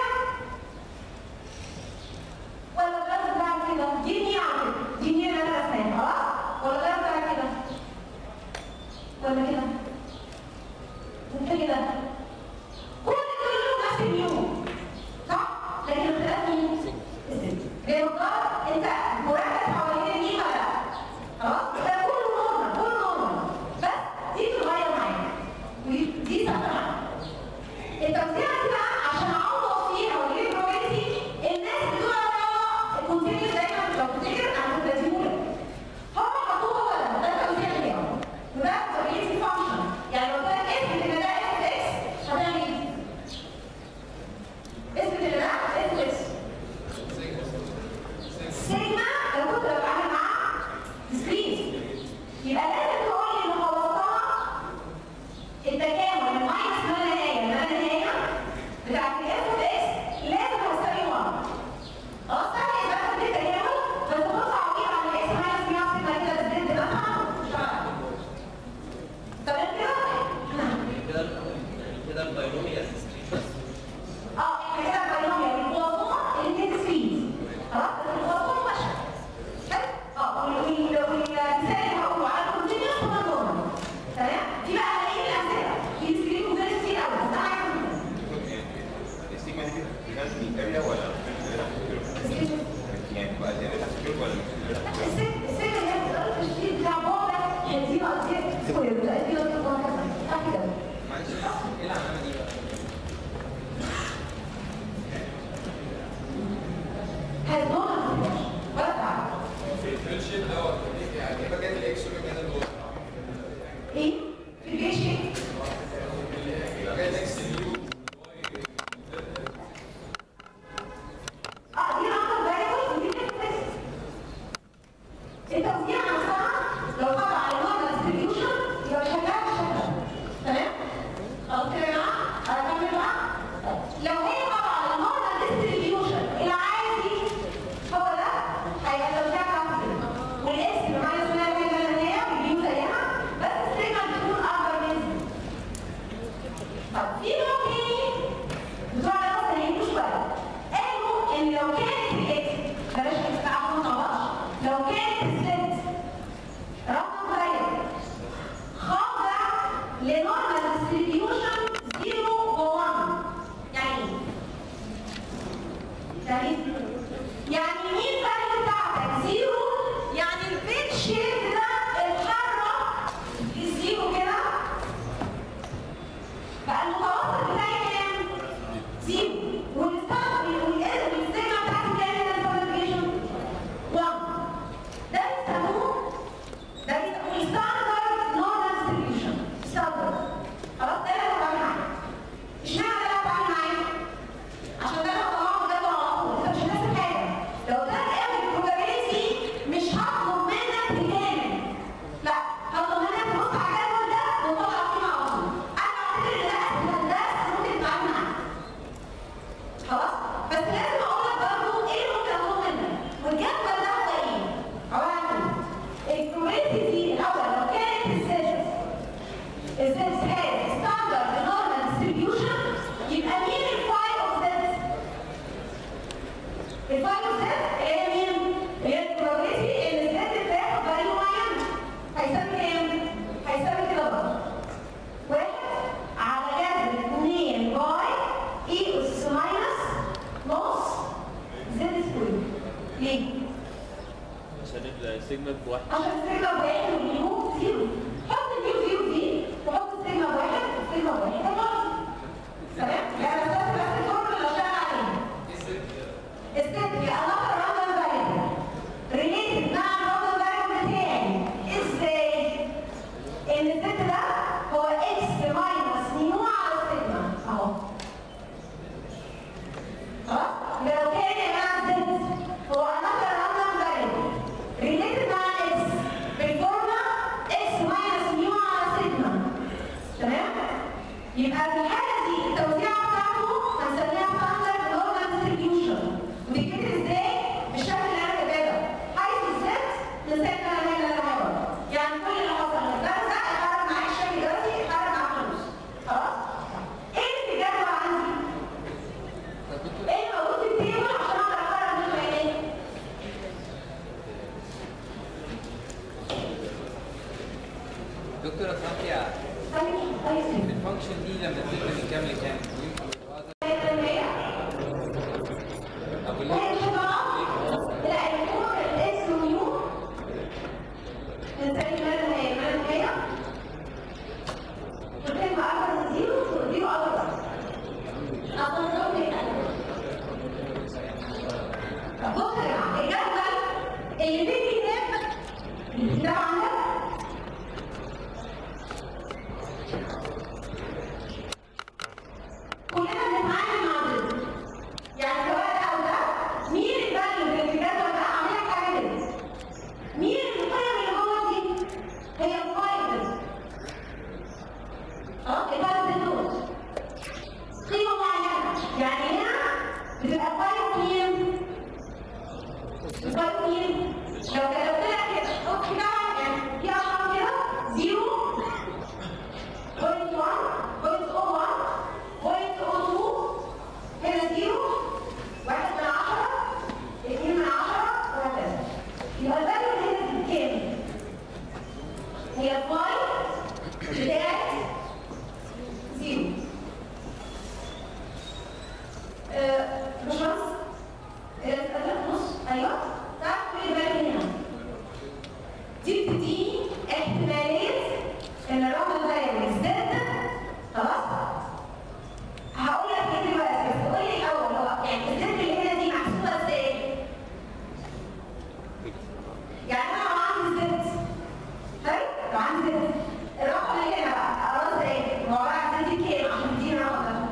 ولا الجراف بتاعك كده دي مين على كده دي مين اللي انا رسمها خلاص ولا الجراف بتاعك كده ولا كده وانت كده كل دول لهم نفس النيو صح لكن اختلاف مين السن بمقدار انت مركز حوالين المين ولا لا خلاص ده كله نورمال كله نورمال بس دي تتغير معاك ودي دي ثابته معاك التوزيع دي بقى عشان اعوض فيها واجيب probability الناس بتوع الرياضه الكونتينيوس دايما لو تفتكر انا كنت بديهولك هم حطوه هو ده ده التوزيع بتاعه وده probability function يعني لو قلت لك اثبت ان ده اف اكس هتعمل ايه؟ اثبت ان ده اف اكس سيجما لو كنت بتعامل مع discrete يبقى لازم تقول لي ان خلصتها التكامل من ماينس ما لا نهايه ما لا نهايه بتاعت الاف اوف اكس لازم هتساوي 1 خلاص تعالى يبقى اخد التكامل بس بص عويض عن الاكس ماينس 160 كده بالزد مثلا مش عارف. تمام كده؟ كده كده الباينوميال بس اه احنا كده الباينوميال المنظمه الاثنين سكرين خلاص بس المنظمه ماشيه حلو؟ اه وال- وال- والمثال اللي هقوله على الكونتينيوس هو النورمال تمام؟ في بقى ملايين الامثله في سكرين وغير كتير قوي بس انا عايزه السيجما دي لازم الاريا ولا يعني تبقى زيادتها في الكيلو ولا الست الست اللي هي بتقرا التشكيل بتاع بابا هيدينا قضيه سكوير بتدينا قضيه وهكذا صح كده؟ معلش ايه العلامه دي بقى؟ has no contribution ولا تعب الفريندشيب دوت يعني ايه مكان الاكس ومكان الواي ايه؟ في الجيش مكان الاكس اليو اه دي رقم variable ودي fixed. التوزيع نفسها لو طبع على normal distribution يبقى شكلها بالشكل ده. تمام؟ خلاص كده يا جماعه؟ هكمل بقى؟ لو هي طبع على normal distribution العادي هو ده هيبقى التوزيع بتاعته كده. والاس اللي معايا اسمها اللي هي اللي هي واليو زيها بس السيجما بتكون اكبر من دي. طب في نوع تاني بتوع الناس تانيين شويه قالوا ان لو كانت الاكس بلاش اكس تعرفوا ما غلطش لو كانت الست رقم قليل خاضع لنورمال ديستريبيوشن 0 و 1 يعني ايه؟ يعني ايه؟ يعني مين الفاليو بتاعتك زيرو يعني البيت شيب ده اتحرك للزيرو كده بقى المتوسط بتاعي كام؟ زيرو والستاندرد والإيرور والسيجما بتاعتي كام من الكواليفيكيشن؟ 1 ده بيسموه ده بيسموه ستاندرد نورمال ديستريبيوشن ستاندرد خلاص ده اللي انا بعمل معاه اشمعنى ده اللي انا بعمل معاه؟ عشان ده انا طلعه ده على طول انت مش هتنسى حاجه لو ده قوي probability مش هطلب منك تكامل لا هطلب منك تبص على الجدول ده وتطلع فيه على طول انا بعتبر ان ده اسهل درس ممكن تتعامل معاه خلاص بس لازم اقول لك برضه ايه اللي ممكن اطلب منك والجدول ده هو ايه؟ عباره عن ايه؟ البروبابيلتي دي الاول لو كانت السيلز السيلز has standard normal distribution يبقى مين الفايل اوف سيلز؟ الفايل اوف سيلز هي مين؟ هي البروبابيلتي ان السيلز بتاخد فاليو معين هيساوي كام؟ هيساوي كده برضه واحد على جذر 2 باي اي اس ماينس نص زد سكوير ليه؟ عشان السيجما بواحد عشان السيجما واحد والنيو زيرو حط النيو زيرو دي ان الست ده هو اكس ماينس ميو على سيجما اهو خلاص لو كان يا جماعه الزد هو another random variable related مع الاكس بالفورمولا اكس ماينس ميو على سيجما تمام يبقى في الحاله دي التوزيع بتاعته هنسميها standard normal distribution ودي ازاي بالشكل اللي انا كاتباه حيث الزد نسيبنا هنا للمره يعني كل اللي حصل من الجلسه اتحرك معاك الشكل دلوقتي اتحرك معاك فلوس خلاص ايه اللي الجدول عندي؟ ايه الموجود في التيبل عشان اقدر اقرر منه ايه؟ دكتورة صافية خليك كويس الفانكشن دي لما تبقى من كام لكام؟ طب لا الكور الاكس ويو نسمي مالها هي مالها هي وتبقى اكبر من زيرو وزيرو اكبر اكبر من طب بص يا جماعه الجدول اللي في الكتاب ده عندك كلنا بنتعامل مع ضد يعني سواء ده او ده مين الفاليو اللي في الجدول ده عامل لك حاجه كده مين القيم اللي جوه دي هي القيم اه الفاليو دول قيمه معينه يعني هنا بتبقى القيم مين القيم مين لو كتبت لك كده حط كده يعني في ارقام كده 0 بوينت 1 بوينت 01 بوينت 02 هنا زيرو واحد من عشرة اثنين من عشرة وهكذا يبقى الفاليو اللي هنا دي كام؟ هي الفاي بتاعت زيرو آه، باشمهندس الأداة نص أيوه تعرف كل الفاليو هنا دي بتديني احتمالية ان الرقم ده يزداد خلاص هقول لك ايه دلوقتي بس قول لي الاول هو يعني الزد اللي هنا دي محسوبه ازاي؟ يعني انا لو عندي زد حلو؟ لو عندي زد الرقم اللي هنا بقى اقراه ازاي؟ هو عباره عن زد كام عشان تديني الرقم ده؟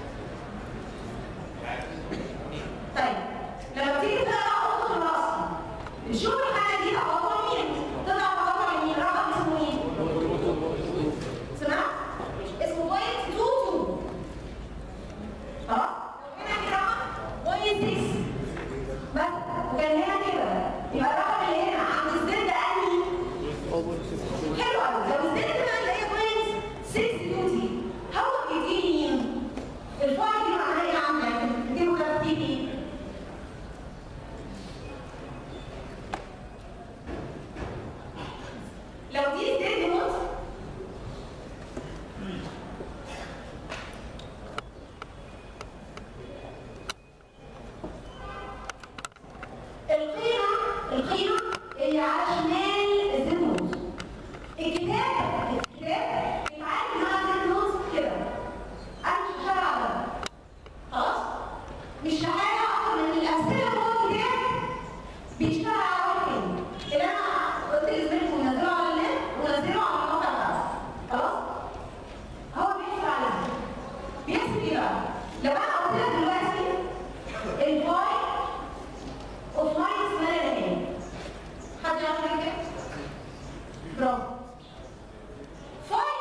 طيب لما تيجي تقرا خطوط الرأس نشوف الحاجه دي تقاطع مين؟ تطلع تقاطع مين؟ رقم اسمه مين؟ سمعت؟ اسمه بوينت 22 خلاص؟ لو هنا في رقم بوينت 6 بس وكان هنا كده يبقى الرقم اللي هنا عند الزد انهي؟ حلو قوي لو الزد بقى اللي هي بوينت 62 دي هو بيديني مين؟ الفايل دي معناها ايه عامله؟ بتديله كام تي بي؟ لو دي الزد نوت القيمة القيمة اللي على شمال الزد نوت الكتاب الكتاب بيتعامل مع الزد نوت كده انا مش هشتغل على ده خلاص مش حاجة اكتر من الامثلة جوه الكتاب بيشتغل على واحد تاني اللي انا قلت لزميلكم نزله على النت ونزله على الموقع بتاعه خلاص هو بيحسب على ده بيحسب ايه بقى؟ لو انا قلت لك دلوقتي الفاي اوف ماينس مالها ايه؟ حد يعرف يعمل كده؟ برافو فاي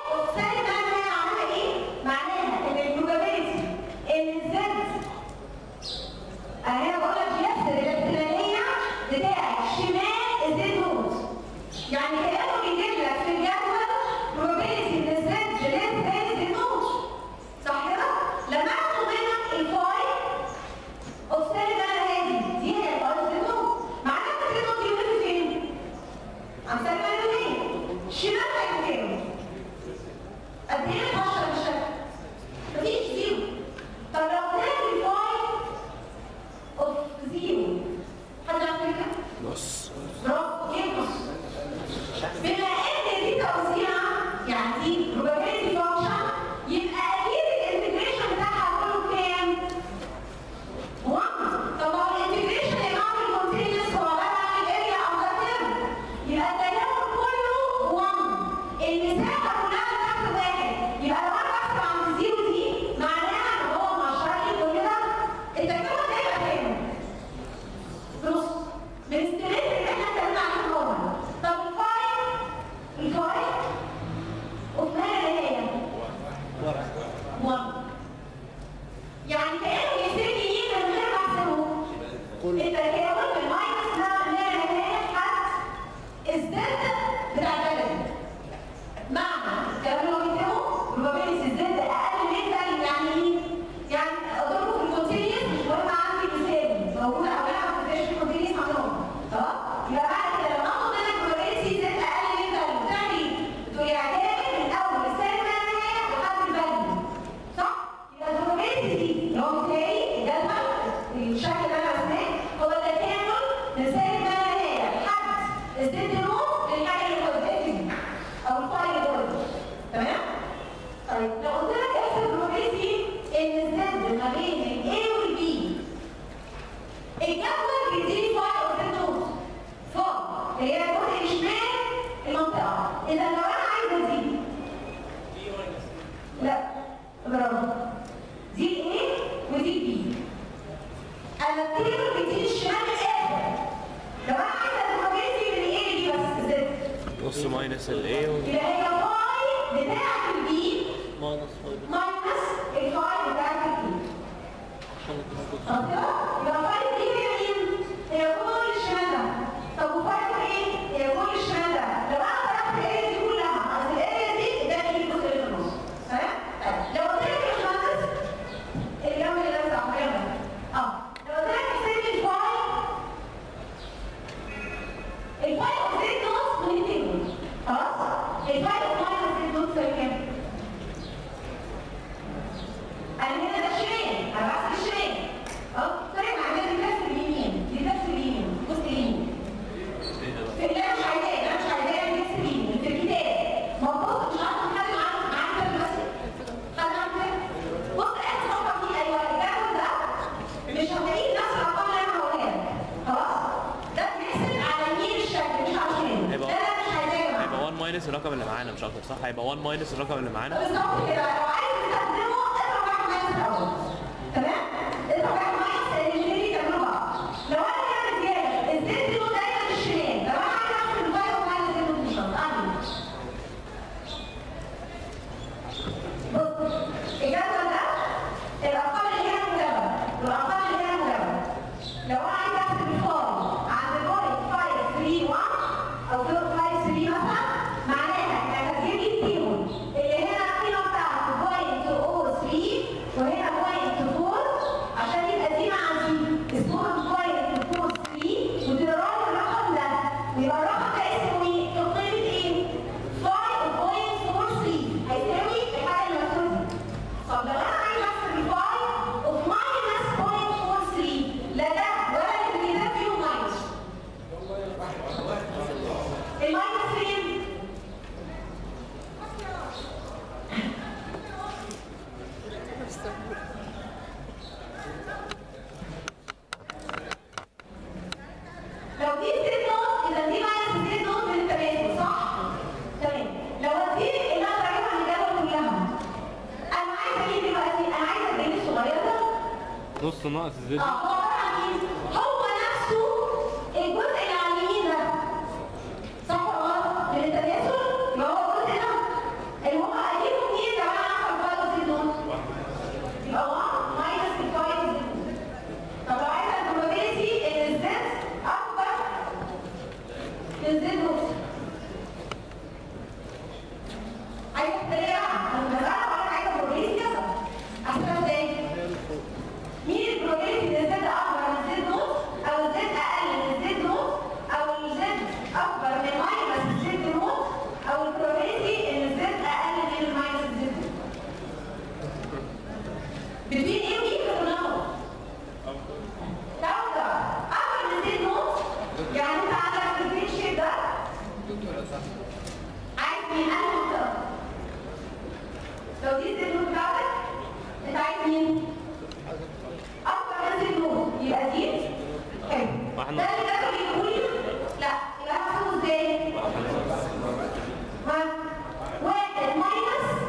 واحده صح هيبقى 1 ماينس الرقم اللي معانا بالظبط كده لو عايز تستخدمه اضرب واحد ماينس الاول تمام اضرب واحد ماينس الاثنين يكملوا بعض لو انا كده زياده الزد له دايما الشمال لو انا عايز احسب الفايف ماينس زد له بالظبط اعمل بص الجدول ده الارقام اللي هي مجرد والارقام اللي هي مجرد لو انا عايز احسب الفاي عند بوينت 531 او 533 مثلا معناها انك هتجيب لي التيبل اللي هنا القيمه بتاعته بوينت 03 وهنا بوينت 4 عشان يبقى دي مع دي اسمها بوينت 43 وتقرا لي الرقم ده ويبقى الرقم ده اسمه ايه؟ قيمه ايه؟ 5.43 هيساوي الحاجه اللي مكتوبه دي. طب لو انا عايز احسب الفاي اوف ماينس 0.43 لا ده ولا اللي ده فيهم ماينس الماينس فين؟ لو دي زد نوت اذا دي ماينس زد نوت من التماثل صح؟ تمام لو دي اللي اقدر اجيبها من الجدول كلها انا عايزه اجيب دلوقتي انا عايزه الجنيه الصغير ده نص ناقص اه الزد هو عباره عن ايه؟ هو نفسه الجزء اللي على اليمين ده صح ولا غلط؟ من التناسل يبقى هو الجزء ده اللي هو هجيبه منين لو انا عارفه الفايل زد نوت؟ يبقى 1 ماينس الفايل زد نوت طب لو عايزه البروبابيلتي ان الزد اكبر من زد نوت عايزه تريح انا بزعل ولا عايزه بروبابيلتي كده احسبها ازاي؟ مين البروبابيلتي ان الزد اكبر من زد نوت او الزد اقل من زد نوت او الزد اكبر من ماينس الزد نوت او البروبابيلتي ان الزد اقل من الماينس الزد نوت بين ايه وايه في النمط تعالوا اكبر من زد نوت يعني انت عندك في البيت شيب ده عايز مين انا منطقه لو دي الزد نوت بتاعتك انت عايز مين؟ اكبر من زد نوت يبقى دي حلو واحد ده اللي كانوا بيقولوا لي لا يبقى هحسبه ازاي؟ ها واحد ماينس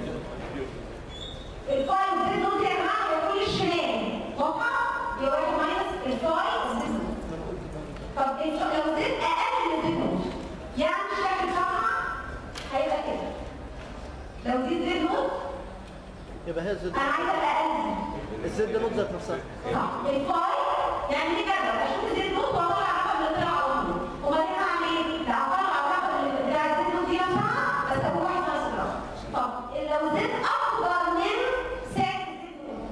الفاي زد نوت يا جماعه بيقول الشمال واضحه؟ يبقى واحد ماينس الفاي زد نوت طب الف- لو زد اقل من زد نوت يعني الشكل بتاعها هيبقى كده لو دي زد نوت يبقى هي الزد انا عايزه الاقل الزد نوت ذات نفسها صح الفاي يعني دي كده اشوف زد نوت واطلع الرقم اللي طلع على طول وبعدين اعمل ايه؟ لا اطلع الرقم اللي بتاع زد نوت دي نفسها بس اقول واحد ناقص الرقم طب لو زد اكبر من سالب زد نوت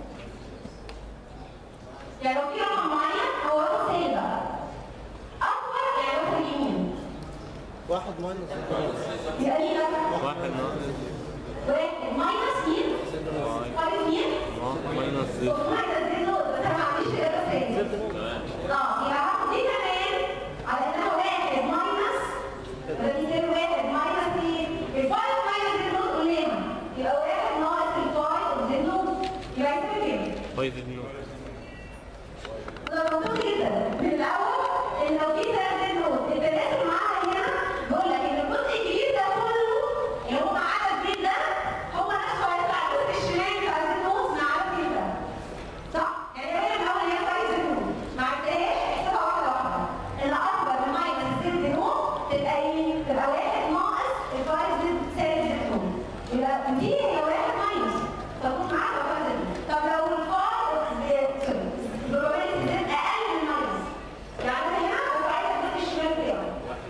يعني لو في رقم معين هو له سالب بقى اكبر يعني واحد اليمين واحد ماينس يبقى مين بقى؟ واحد ناقص واحد ماينس مين؟ فايف مين؟ ماينس زد وماينس زد نوت بس انا ما عنديش اجابه ثانيه زد نوت اه يبقى هاخد دي كمان على انها واحد ماينس يبقى دي زي واحد ماينس ايه؟ الفايف ماينس زد نوت قلناها يبقى واحد ناقص الفايف زد نوت يبقى يساوي كام؟ باي زد نوت ده منطقي جدا من الاول ان لو في ثلاث زد نوت التناسب معاها هنا بقول لك ان الجزء الكبير ده كله اللي هو مع عدد بين ده هو نفسه هيطلع الجزء الشمالي بتاع زد نوت مع عدد بين ده صح؟ يعني هي من الاول هي فايز زد نوت ما عرفتهاش احسبها واحده واحده ان اكبر من ماينس زد نوت تبقى ايه؟ تبقى واحد ناقص الفايز زد سالب زد نوت يبقى دي هي واحد ماينس تكون معاك واحد زد نوت. طب لو الفايز البروبابيلتي زد اقل من ماينس يعني أنا هنا ببقى عايزه الجزء الشمال بتاعه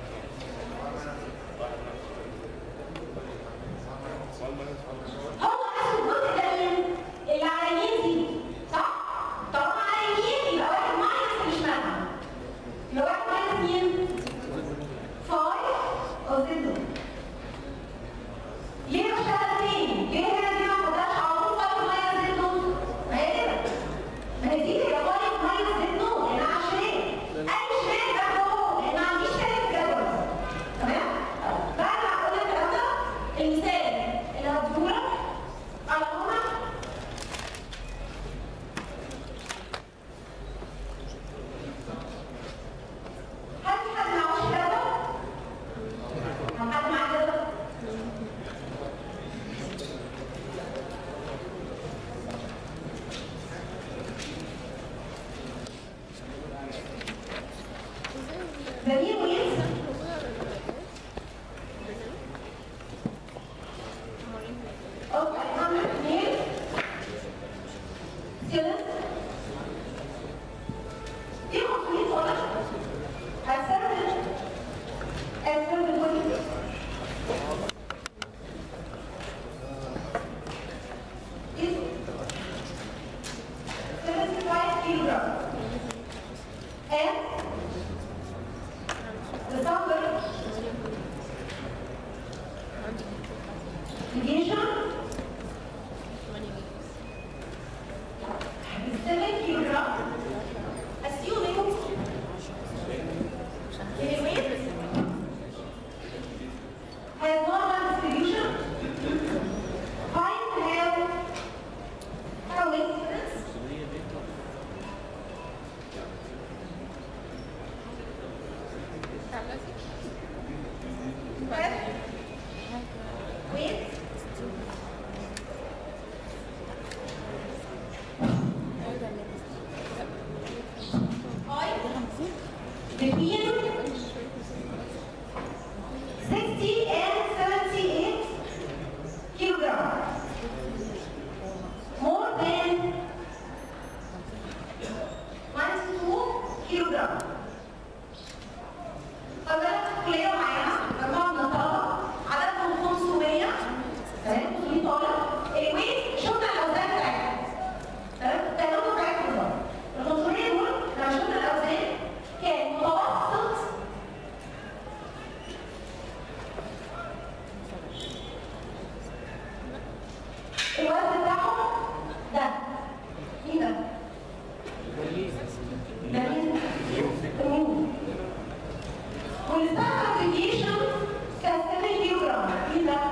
هو نفس الجزء ده مين؟ اللي على اليمين دي صح؟ طالما على اليمين يبقى واحد ماينس اللي شمالها يبقى واحد ماينس مين؟ فايف او زد ليه بشتغل تاني؟ ليه هنا دي ما باخدهاش على طول فايف ماينس زد نوت؟ ما هي كده ما هي دي هي فايف ماينس زد نوت لان على الشمال اي شمال ده هو لان ما عنديش تاني في الجدول تمام؟ بعد ما اقول لك الكلام ده المثال اللي هديهولك على هنا هل في حد معهوش جدول؟ هل حد معاه جدول؟ kilogram. More than 22 kilogram. فبدأت الكلية معانا مجموعة من الطلبة عددهم 500 تمام 500 طالب الويت شفنا الأوزان بتاعتهم تمام التناول بتاعتهم بالظبط ال 500 دول لما شفنا الأوزان كان متوسط الوزن بتاعهم ده مين ده؟ ده مين؟ تمام والستاندرد ديفيشن كان 7 كيلو جرام مين ده؟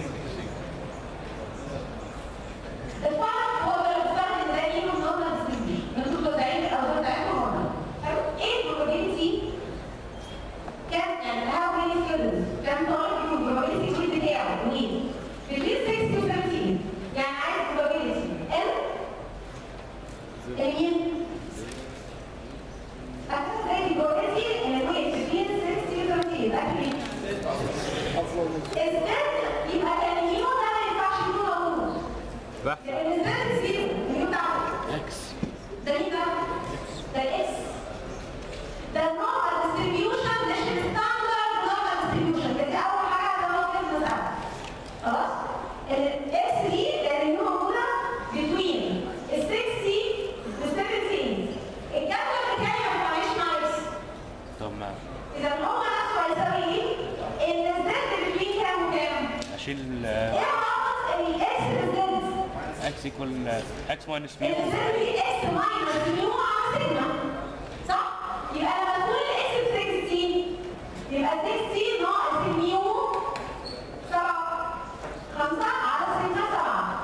الفرق هو الفرق الدائري والنظر السلبي انتوا متوزعين الاوزان بتاعتكم مرة حلو؟ ايه البروبابيلتي؟ كام يعني how many students كام طالب يكون probability الجزء بتاعه منين؟ between 60 و 70 يعني عايز probability ال المين؟ أكثر زي probability ان الويت between 60 و 70 actually الزد يبقى كان اليوم ده ما ينفعش يكون موجود بحث لان الزد زيرو اليوم ده اكس ده مين ده؟ ده الاس ده النورمال ديستريبيوشن مش الستاندرد نورمال ديستريبيوشن دي اول حاجه ده هو كده مساعده خلاص الاكس دي لان هي موجوده بين ال 60 وال 70 الجدول بتاعي ما بيتعاملش مع الاكس طب ما اذا هو نفسه هيساوي ايه؟ ان الزد بين كام وكام؟ اشيل ايه علاقه الاكس بالزد؟ اكس ايكوال اكس ماينس ميو الزد اكس ماينس ميو على سيجما صح؟ يبقى لما تقول الاكس ب 60 يبقى 60 ناقص الميو 7 5 على سيجما 7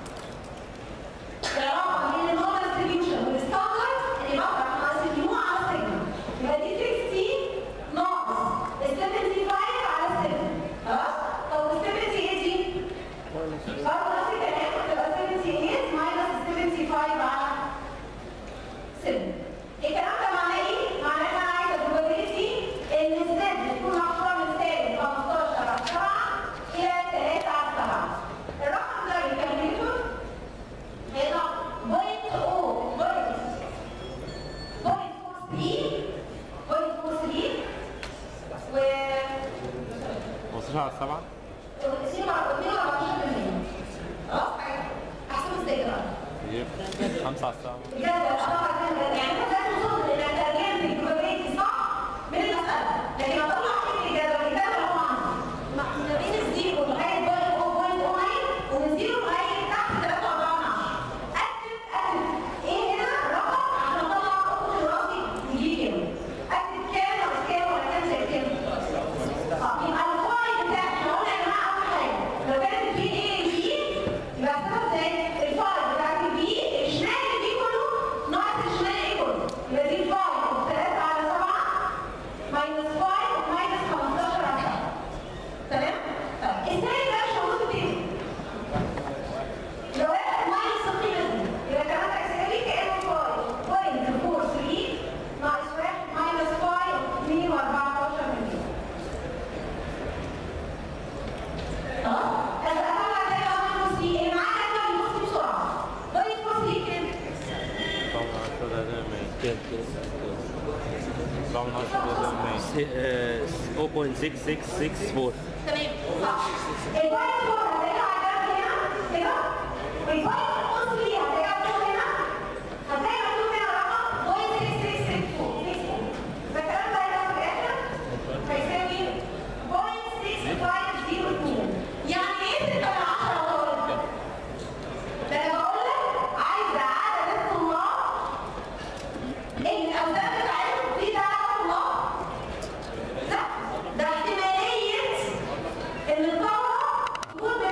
العلاقه بين النورمال ديستريبيوشن والستاندرد اللي بقى ناقص الميو على سيجما يبقى دي 60 ناقص ال 75 على 7 خلاص؟ طب ال 70 ايه دي؟ برضه نفس الكلام هتبقى 78 ماينس 75 على 7 الكلام ده معناه ايه؟ معناه ان انا عايزه probability ان الزد تكون اكبر من سالب 15 على 7 الى 3 على 7 الرقم ده بالكالكوليتور هيطلع بوينت او بوينت بوينت 43 بوينت 43 و 15 على 7 وتقسيم على 2 على 14% خلاص حاجه احسبه ازاي بقى؟ يجيب 5 على 7 بجد اطلع كده يعني انت لازم توصل انك ترجمت البروبابيلتي صح من المساله لكن اطلع فكره الجدول الجدول هو عندي ما ما بين الزيرو لغايه بوينت او بوينت او 9 ومن زيرو لغايه تحت 3 4 اكتب اكتب ايه هنا رقم عشان اطلع اخد راسي يجي كام اكتب كام ناقص كام ولا كام زائد كام اه يبقى الفاي بتاعي احنا قلنا يا جماعه اول حاجه لو كانت بي ايه بي يبقى احسبها ازاي الفاي بتاعت البي الشمال اللي فيه كله ناقص الشمال ايه كله يبقى دي الفاي 3 على 7 ماينس 5 ماينس 15 على 7 تمام؟ طيب الثاني ده مش موجود في التاني لو واحد ماينس القيمه دي يبقى كمان تحسبي كانه فاي بوينت 4 3 ناقص 1 ماينس 5 2 و14 من خلاص؟ انا اطلع زي ما انا بص فيه اللي معاك انا بص بسرعه بوينت 4 3 كام؟ طبعا 10 ده ده 100 كده كده طبعا 10 ده ده 100 0.6664 تمام صح البوينت 4 هترجع على هنا كده والبوينت القص دي هترجع فوق هنا هتلاقي مكتوب هنا رقم بوينت 6664 يبقى الكلام ده هيبقى في الاخر هيساوي بوينت 6502 يعني ايه 6 من 10 طالب؟ ده انا بقول لك عايزه عدد الطلاب اللي الاوزان بتاعتهم دي ده عدد طلاب لا ده احتمالية ان الطلبة تكون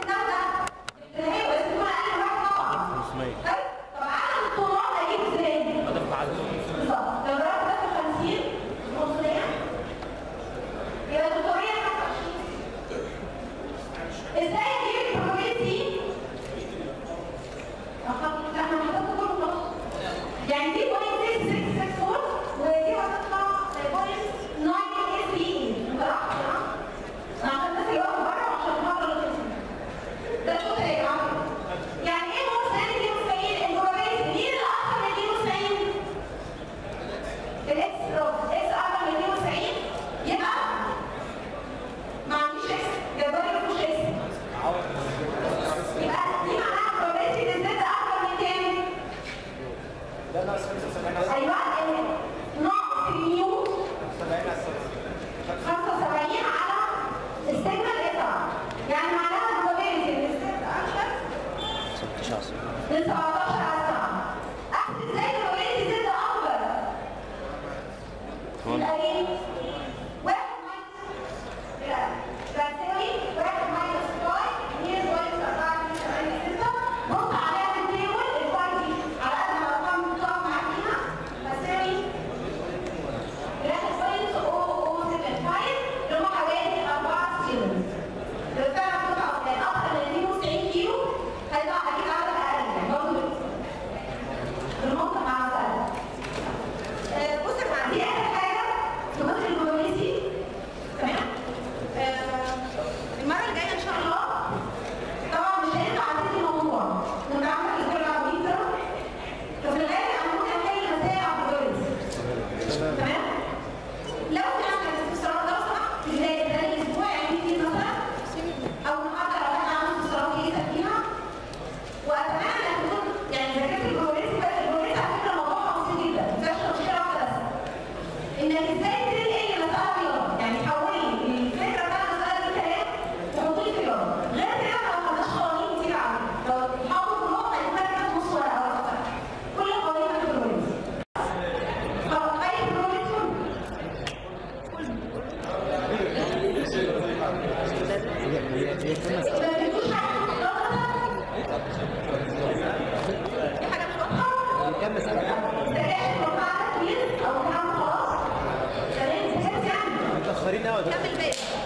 ثلاثة